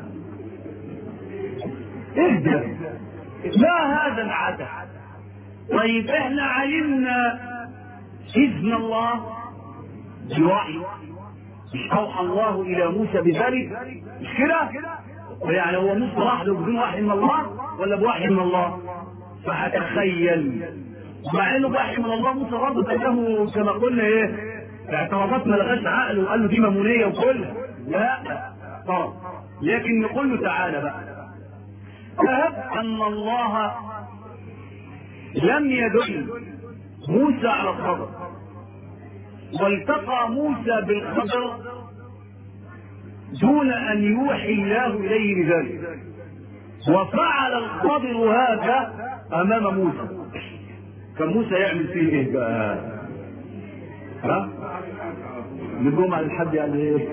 اهدى ما هذا العدد طيب احنا علمنا اذن الله بوحي مش اوحى الله الى موسى بذلك مش كده يعني هو موسى راح له بدون وحي من الله ولا بوحي من الله فهتخيل مع انه بوحي من الله موسى برضه قال له كما قلنا ايه اعتراضات ما لغاش عقله وقال له دي مامونيه وكلها لا طب لكن نقول له تعالى بقى فهب ان الله لم يدل موسى على الخبر والتقى موسى بالخبر دون ان يوحي الله اليه بذلك وفعل الخضر هذا امام موسى كان موسى يعمل فيه ايه بقى ها من الجمعه للحد يعني ايه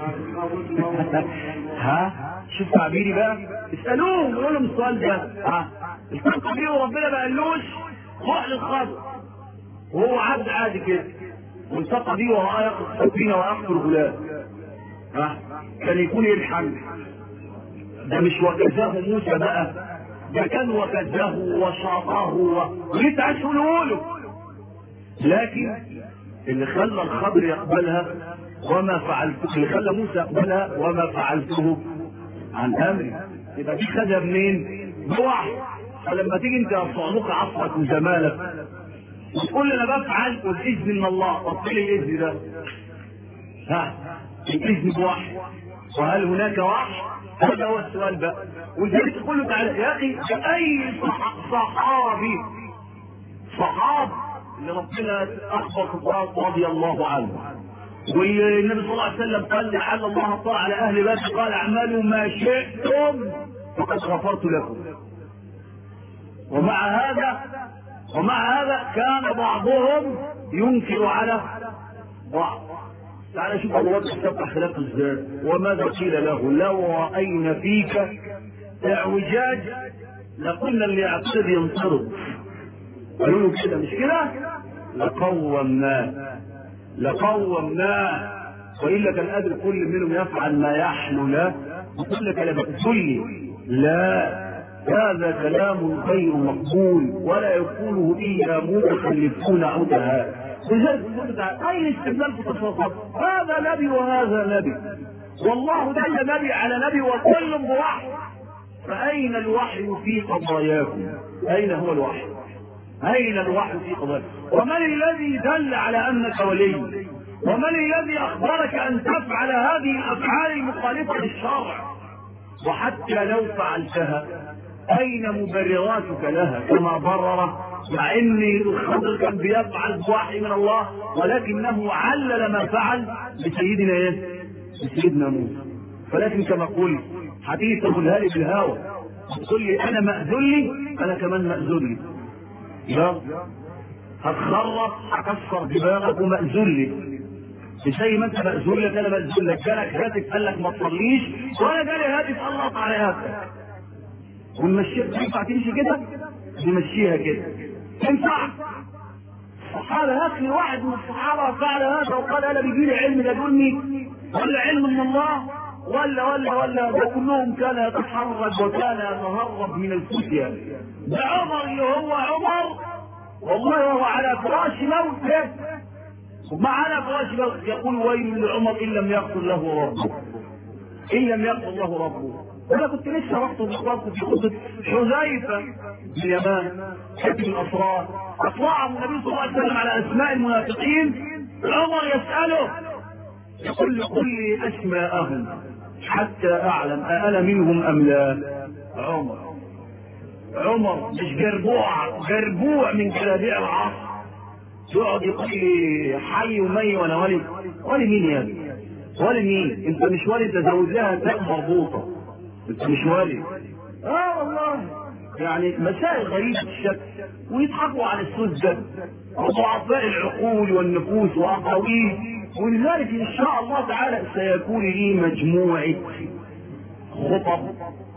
ها شوف تعبيري بقى اسالوهم قولوا لهم السؤال ده ها التقى بيه وربنا ما قالوش روح للخضر وهو عبد عادي كده والتقى بيه وراه يقتل فينا ويقتل غلام ها كان يكون يلحن ده مش وكزاه موسى بقى ده كان وكزاه وشاطاه وليه انت عايز تقوله له لكن اللي خلى الخضر يقبلها وما فعلته اللي خلى موسى يقبلها وما فعلته عن امري يبقى دي خدها منين؟ بوحي فلما تيجي انت يا صعلوك عصرك وجمالك وتقول لي انا بفعل والاذن من الله طب ايه الاذن ده؟ ها الاذن بوحي وهل هناك وحي؟ هذا هو السؤال بقى ولذلك تقول له تعالى يا اخي اي صحابي صحاب اللي ربنا اخبر في القران رضي الله عنه والنبي صلى الله عليه وسلم قال لعل الله اطلع على اهل بدر قال اعملوا ما شئتم فقد غفرت لكم ومع هذا ومع هذا كان بعضهم ينكر على بعض تعال شوف ابو بكر استفتح خلافه ازاي وماذا قيل له لو راينا فيك اعوجاج لقلنا اللي يعترض ينطرد قالوا له كده مش كده لقومناه لقومناه والا كان قادر كل منهم يفعل ما يحلو له يقول لك لا بتقول لا هذا كلام غير مقبول ولا يقوله الا متخلفون او جهال لذلك اين استدلال في التصرفات هذا نبي وهذا نبي والله دل نبي على نبي وكل بوحي فاين الوحي في قضاياكم اين هو الوحي اين الوحي في قضاياكم ومن الذي دل على انك ولي ومن الذي اخبرك ان تفعل هذه الافعال المخالفه للشرع وحتى لو فعلتها اين مبرراتك لها كما برر مع ان الخضر كان بيفعل بوحي من الله ولكنه علل ما فعل لسيدنا ايه؟ لسيدنا موسى فلكن كما قلت حديث قلها لي بالهوى تقول لي انا مأذن لي انا كمان مأذن لي لا هتخرف هكسر دماغك ومأذن لي زي ما انت مأذون لك انا مأذون لك جالك هاتف قال لك ما تصليش وانا جالي هاتف الله على هاتفك ونمشيها تنفع تمشي كده نمشيها كده تنفع الصحابه هات لي واحد من الصحابه فعل هذا وقال انا بيجي لي علم لدني ولا علم من الله ولا ولا ولا ده كلهم كان يتحرج وكان يتهرب من الفتيا ده عمر اللي هو عمر والله وهو على فراش موته وما على فراش موته يقول ويل لعمر ان لم يغفر له ربه ان لم يغفر له ربه انا كنت لسه رحت باخواتكم في خطبه حذيفه بن اليمان كاتب الاسرار اطلعهم النبي صلى الله عليه وسلم على اسماء المنافقين عمر يساله يقول لي قل لي اسماءهم حتى اعلم انا منهم ام لا عمر عمر مش جربوع جربوع من جرابيع العصر يقعد يقول لي حي ومي وانا ولي ولي مين يا ابني؟ ولي مين؟ انت مش ولي تزوج لها تاء مربوطه انت مش ولي اه والله يعني مسائل غريبه الشكل ويضحكوا على السوس ده وضعفاء العقول والنفوس واقاويل ولذلك ان شاء الله تعالى سيكون لي مجموعه خطب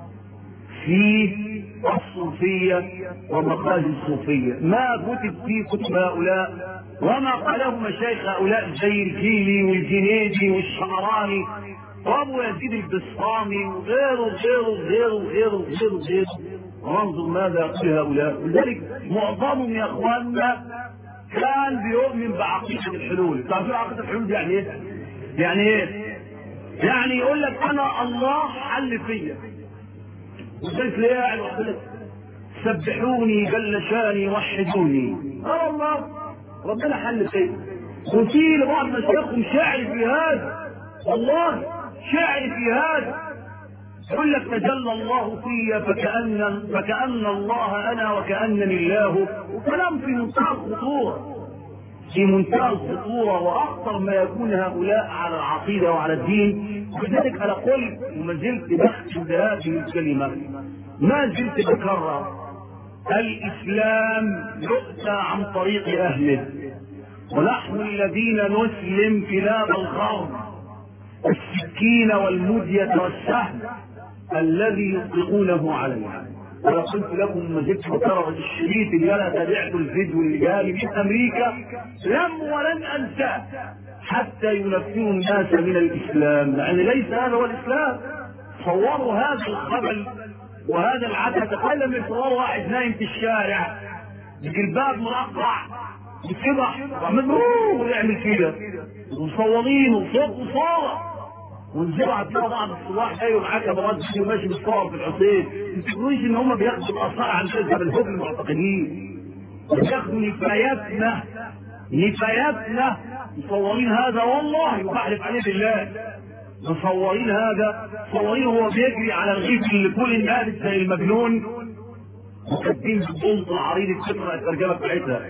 في الصوفية ومقاصد الصوفية ما كتب في كتب هؤلاء وما قاله مشايخ هؤلاء زي الجيلي والجنيدي والشعراني وابو يزيد البسطامي وغيره وغيره وغيره وغيره وغيره وغيره وانظر ماذا يقول هؤلاء لذلك معظمهم يا اخواننا كان بيؤمن بعقيدة الحلول تعرفون عقيدة الحلول دي يعني ايه؟ يعني ايه؟ يعني يقول لك انا الله حل فيا وزيت ليه قاعد وحدك سبحوني جل شاني وحدوني اه والله ربنا حل فيا وفي لبعض مشايخهم شعر في هذا والله شعر في هذا يقول لك تجلى الله في فكأن فكأن الله انا وكأنني الله وكلام في منتهى الخطوره في منتهى الخطورة وأخطر ما يكون هؤلاء على العقيدة وعلى الدين ولذلك أنا قلت وما زلت بختم بهذه الكلمة ما زلت بكرر الإسلام يؤتى عن طريق أهله ونحن الذين نسلم كلاب الغرب السكين والمدية والسهم الذي يطلقونه علينا ولو قلت لكم ما زلت بكرر الشريط اللي انا تابعت الفيديو اللي جالي من امريكا لم ولن انساه حتى ينفروا الناس من الاسلام يعني ليس هذا هو الاسلام صوروا هذا الخبل وهذا العدد تخيل من صور واحد نايم في الشارع بجلباب مرقع بكبح وعمل ويعمل كده ومصورين وصوت وصوره ونزلوا على بعض الصباح جاي ومعاه كاميرات وماشي بالصور في الحسين ما تقولوش ان هم بياخدوا الاثار عن مذهب الحكم المعتقدين بياخدوا نفاياتنا نفاياتنا مصورين هذا والله وبحلف عليه بالله مصورين هذا مصورين هو بيجري على الغيث اللي كل الناس زي المجنون وكاتبين بالبلط العريض الفكره الترجمه بتاعتها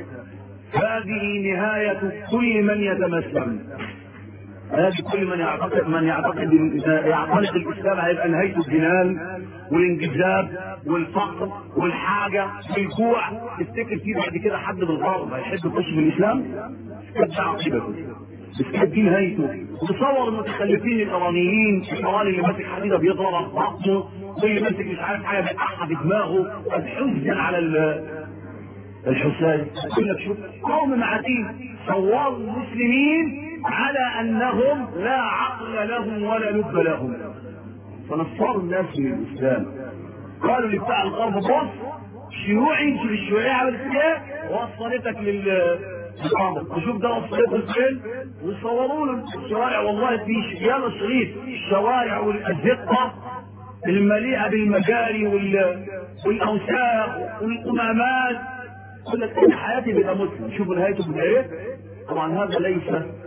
هذه نهايه كل من يتمسلم هذه كل من يعتقد من يعتقد يعتنق الاسلام هيبقى نهايته الجنان والانجذاب والفقر والحاجه والجوع تفتكر فيه بعد كده حد بالغرب هيحب يخش في الاسلام؟ كانت عقيدته بس كانت دي نهايته وتصور المتخلفين الايرانيين الايراني اللي ماسك حديده بيضرب بطنه واللي ماسك مش عارف حاجه بيقعها في دماغه الحزن على الحسين يقول لك شوف قوم معادين صوروا المسلمين على انهم لا عقل لهم ولا لب لهم فنصروا الناس من الاسلام قالوا لبتاع الغرب بص شيوعي شوف الشيوعيه عملت ايه وصلتك لل وشوف ده وصلته فين وصوروا له الشوارع والله في ياما شريف الشوارع والازقه المليئه بالمجاري وال... والاوساخ والقمامات يقول لك انا حياتي بلا مسلم شوفوا نهايته بلا ايه طبعا هذا ليس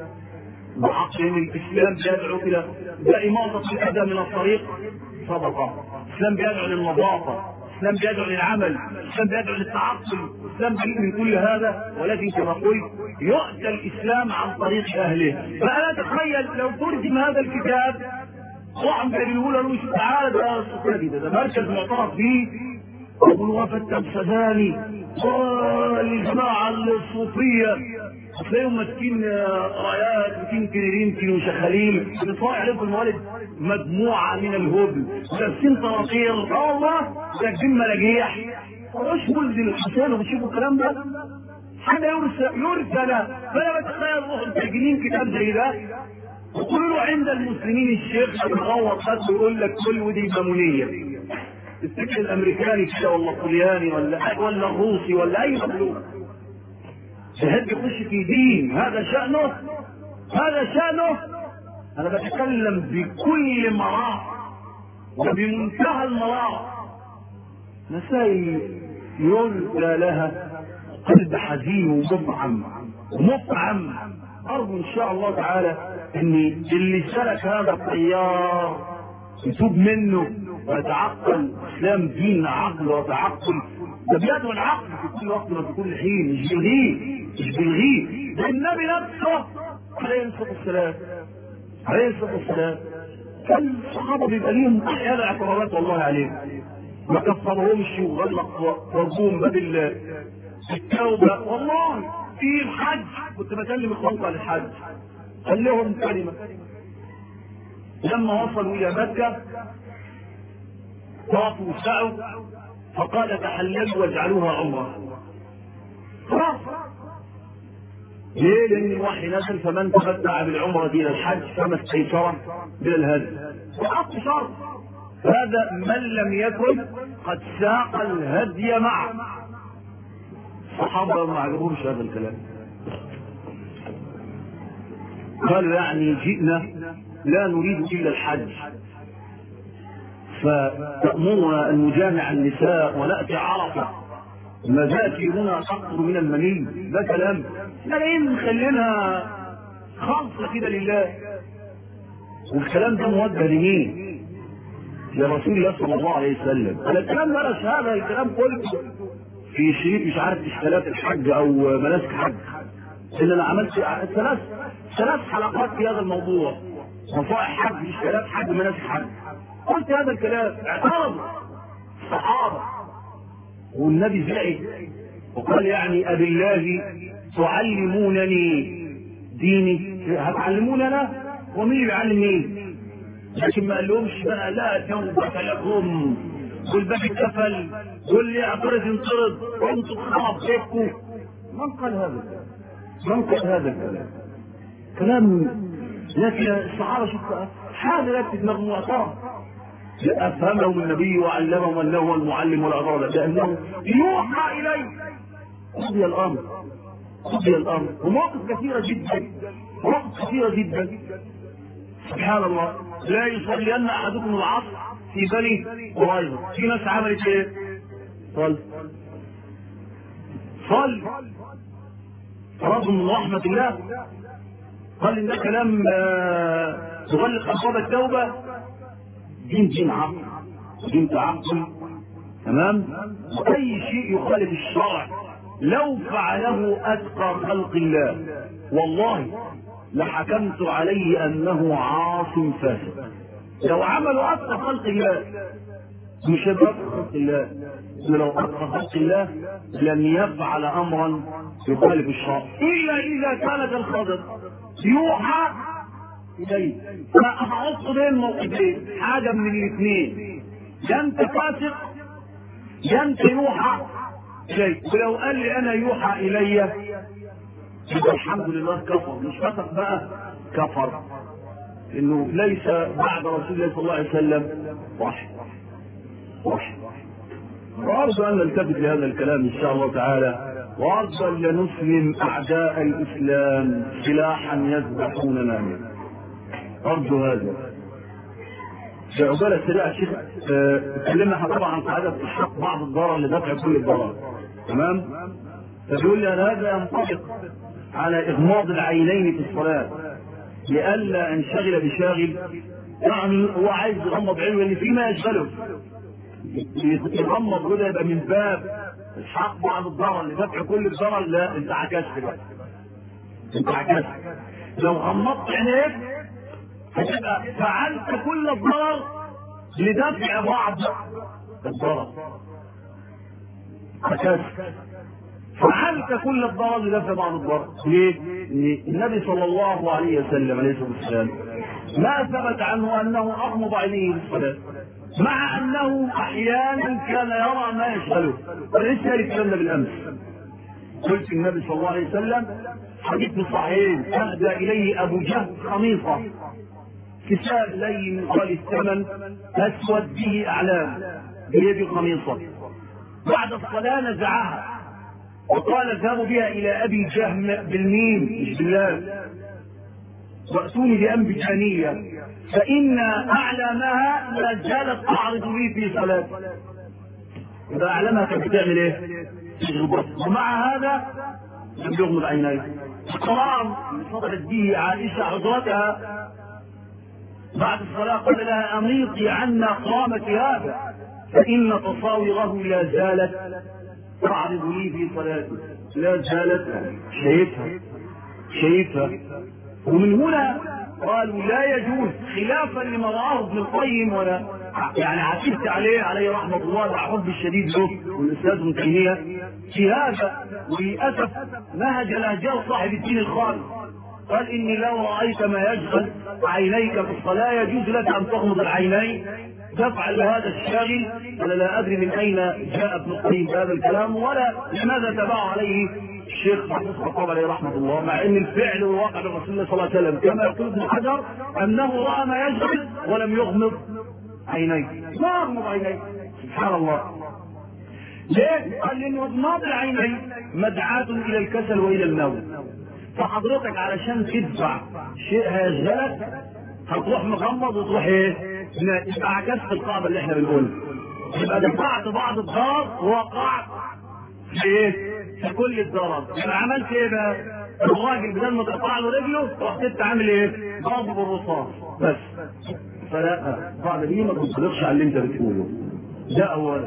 بعقل الاسلام بيدعو الى ده اماطه الاذى من الطريق صدقه الاسلام بيدعو للنظافه الاسلام بيدعو للعمل الاسلام بيدعو للتعقل الاسلام بريء من كل هذا ولكن كما قلت يؤتى الاسلام عن طريق اهله فانا اتخيل لو ترجم هذا الكتاب طبعا بيقولوا له شوف تعالى ده ده, ده مركز معترف به ابو الوفا التمسداني والجماعه الصوفيه هتلاقيهم ماسكين رايات ماسكين كريرين وشخاليل بيطلع عليهم في الموالد مجموعه من الهبل لابسين طراطير اه والله راكبين مراجيح مش ملزم الحسين وبتشوفوا الكلام ده حاجه يرسل يرسل فانا بتخيل روح التسجيلين كتاب زي ده وقولوا له عند المسلمين الشيخ بيغوط خد ويقول لك كل ودي مامونيه الفكر الامريكاني كده ولا الطلياني ولا ولا الروسي ولا اي مخلوق يحب يخش في دين هذا شأنه هذا شأنه أنا بتكلم بكل مرار وبمنتهى المرار مسائل يلقى لها قلب حزين ومطعم ومطعم أرجو إن شاء الله تعالى إن اللي سلك هذا التيار يتوب منه ويتعقل الاسلام دين عقل وتعقل ده بيدعو العقل في كل وقت وفي كل حين مش بيلغيه مش بيلغيه ده النبي نفسه عليه الصلاه والسلام عليه الصلاه والسلام كان الصحابه بيبقى ليهم احيانا اعتراضات والله عليهم ما كفرهمش وغلق وردوهم باب التوبه والله في الحج كنت بكلم اخوانكم عن الحج قال لهم كلمه لما وصلوا الى مكه طافوا وسعوا فقال تحللوا واجعلوها عمره خلاص ليه؟ لأن الوحي نزل فمن تمتع بالعمرة إلى الحج فما استيسر من الهدي. وحط شرط هذا من لم يكن قد ساق الهدي معه. الصحابة ما عجبهمش هذا الكلام. قالوا يعني جئنا لا نريد إلا الحج. فتأمرنا أن نجامع النساء ونأتي عرفة مزاكرنا تقطر من المني ده كلام لكن خلينا خالصة كده لله والكلام ده موجه لمين؟ لرسول الله صلى الله عليه وسلم الكلام ده مش هذا الكلام كله في شريط مش عارف اشكالات الحج او مناسك حج ان انا عملت ثلاث ثلاث حلقات في هذا الموضوع نصائح حج اشكالات حج مناسك حج قلت هذا الكلام اعترض الصحابه والنبي زعل وقال يعني أبي الله تعلمونني ديني هتعلموني أنا ومين اللي بيعلم مين؟ لكن ما قالهمش بقى لا توبة لكم والباب اتقفل واللي اعترض انطرد وانتم خلاص بيتكم من قال هذا من قال هذا الكلام؟ كلام لكن الصحابة شوف حاجة لا في دماغهم معترض أفهمهم النبي وعلمهم أنه هو المعلم والأضرار لأنه يوحى إليه قضي الأمر قضي الأمر ومواقف كثيرة جدا مواقف كثيرة جدا سبحان الله لا يصلين أحدكم العصر في بني قريظة في ناس عملت إيه؟ صل صل فرض من رحمة الله قال إن ده كلام تغلق أبواب التوبة دين دين عقل دين تعقل تمام واي شيء يخالف الشرع لو فعله اتقى خلق الله والله لحكمت عليه انه عاص فاسد لو عملوا اتقى خلق الله مش هيبقى اتقى خلق الله لو اتقى خلق الله لم يفعل امرا يخالف الشرع الا اذا كان كالخضر يوحى اليه فاحط بين موقفين حاجه من الاثنين يا انت فاسق يا انت يوحى اليك ولو قال لي انا يوحى الي يبقى الحمد لله كفر مش فسق بقى كفر انه ليس بعد رسول الله صلى الله عليه وسلم وحي وحي وارجو ان نلتفت لهذا الكلام ان شاء الله تعالى وارجو ان نسلم اعداء الاسلام سلاحا يذبحوننا منه أرجو هذا في عقبالة السريعة الشيخ اتكلمنا احنا طبعا عن قاعدة إحقاق بعض الضرر لدفع كل الضرر تمام؟ فبيقول لي أنا هذا ينطبق على إغماض العينين في الصلاة لئلا انشغل بشاغل يعني هو عايز يغمض عينه اللي فيه ما يشغله يغمض كده يبقى من باب إسحاق بعض الضرر لدفع كل الضرر لا أنت عكست بقى أنت عكست لو غمضت عينيك هتبقى فعلت كل الضرر لدفع بعض الضرر عكست فعلت كل الضرر لدفع بعض الضرر ليه؟ النبي صلى الله عليه وسلم عليه الصلاه والسلام ما ثبت عنه انه اغمض عينيه في الصلاه مع انه احيانا كان يرى ما يشغله وليس الكلام ده بالامس قلت النبي صلى الله عليه وسلم حديث في الصحيحين اهدى اليه ابو جهل خميصه كساء لين غالي الثمن اسود به اعلام بيد خميصه بعد الصلاه نزعها وقال اذهبوا بها الى ابي جهم بالميم مش بالله واتوني بانبجانيه فان اعلامها ما زالت تعرض لي في صلاتي يبقى اعلامها كانت بتعمل ايه؟ ومع هذا لم يغمض عينيه القرار صدرت به عائشه حضرتها بعد الصلاة قال لها أميطي عنا قامك هذا فإن تصاوره لا زالت تعرض لي في صلاتي لا زالت شايفها شايفها ومن هنا قالوا لا يجوز خلافا لما رآه ابن القيم ولا يعني عكفت عليه عليه رحمة الله الحب الشديد له والأستاذ ابن تيمية في هذا وللأسف نهج الأهجار صاحب الدين الخالص قال إني لو رأيت ما يشغل عينيك في الصلاة يجوز لك أن تغمض العينين تفعل هذا الشاغل انا لا ادري من اين جاء ابن القيم بهذا الكلام ولا لماذا تبع عليه الشيخ محمود الخطاب عليه رحمه الله مع ان الفعل وواقع الرسول الله صلى الله عليه وسلم كما يقول ابن حجر انه راى ما يشغل ولم يغمض عينيه ما اغمض عينيه سبحان الله ليه؟ قال لان اغماض العينين مدعاة الى الكسل والى النوم فحضرتك علشان تدفع شيء هيشغلك هتروح مغمض وتروح ايه؟ يبقى عكست القاعده اللي احنا بنقولها يبقى دفعت بعض الضرر ووقعت في ايه؟ في كل الضرر يبقى عملت ايه بقى؟ الراجل بدل ما تقطع له رجله رحت انت عامل ايه؟ ضرب بالرصاص بس فلا القاعده دي ما تنطبقش على اللي انت بتقوله ده اولا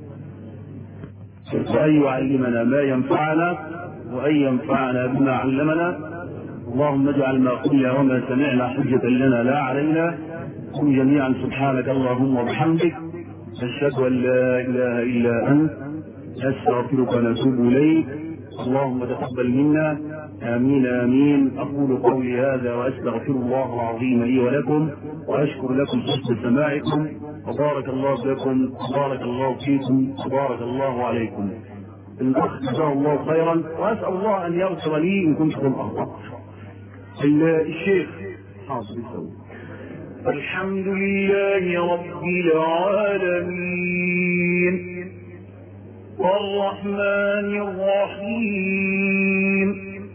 وأن يعلمنا ما ينفعنا وأن ينفعنا بما علمنا اللهم اجعل ما قلنا وما سمعنا حجة لنا لا علينا قل جميعا سبحانك اللهم وبحمدك نشهد ان لا اله الا انت نستغفرك ونتوب اليك اللهم تقبل منا امين امين اقول قولي هذا واستغفر الله العظيم لي ولكم واشكر لكم حسن سماعكم وبارك الله بكم وبارك الله فيكم وبارك الله عليكم الاخ جزاه الله خيرا واسال الله ان يغفر لي ان كنت قد اخطات الشيخ حاضر يسوي الحمد لله رب العالمين الرحمن الرحيم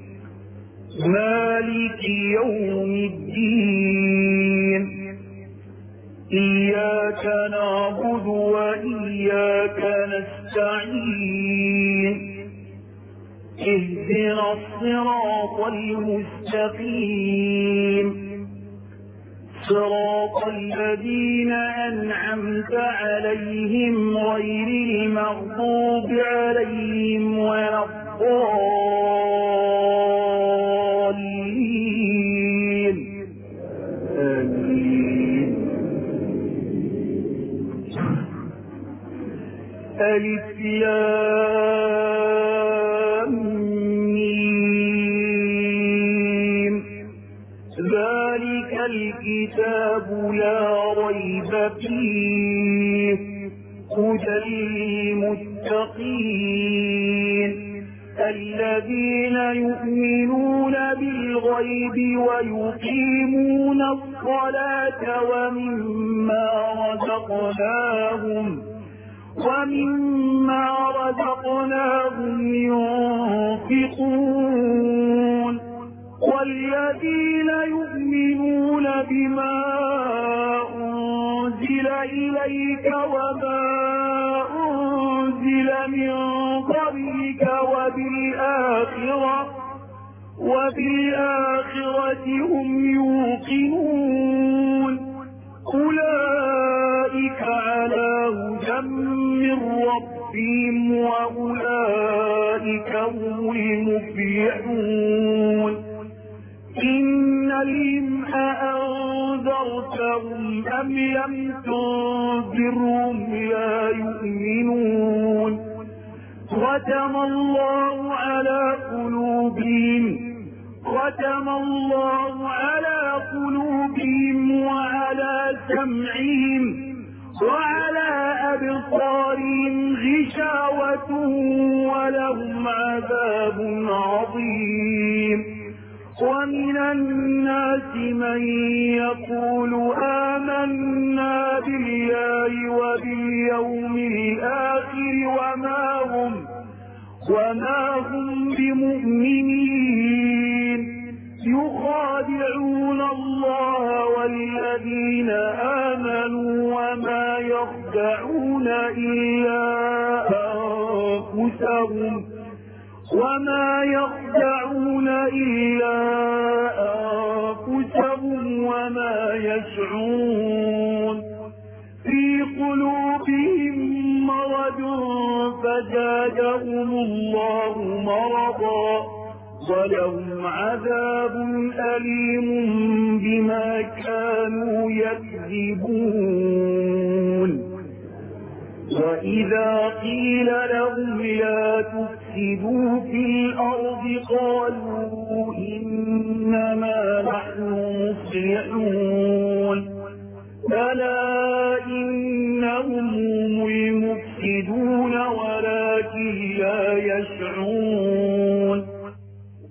مالك يوم الدين إياك نعبد وإياك نستعين اهدنا الصراط المستقيم صراط الذين أنعمت عليهم غير المغضوب عليهم ولا الضالين آمين ألف لام ميم ذلك الكتاب لا ريب فيه هدى للمتقين الذين يؤمنون بالغيب ويقيمون الصلاة ومما رزقناهم ومما رزقناهم ينفقون والذين يؤمنون بما أنزل إليك وما أنزل من قبلك وبالآخرة وبالآخرة هم يوقنون أولئك على هدى من ربهم وأولئك هم المفلحون إن الإمح أنذرتهم أم لم تنذرهم لا يؤمنون ختم الله على قلوبهم ختم الله على قلوبهم وعلى سمعهم وعلى أبصارهم غشاوة ولهم عذاب عظيم ومن الناس من يقول آمنا بالله وباليوم الآخر وما هم وما هم بمؤمنين يخادعون الله والذين آمنوا وما يخدعون إلا أنفسهم وما يخدعون إلا أنفسهم وما يشعرون في قلوبهم مرض فزادهم الله مرضا ولهم عذاب أليم بما كانوا يكذبون وإذا قيل لهم لا تفسدوا في الأرض قالوا إنما نحن مصلحون ألا إنهم هم المفسدون ولكن لا يشعرون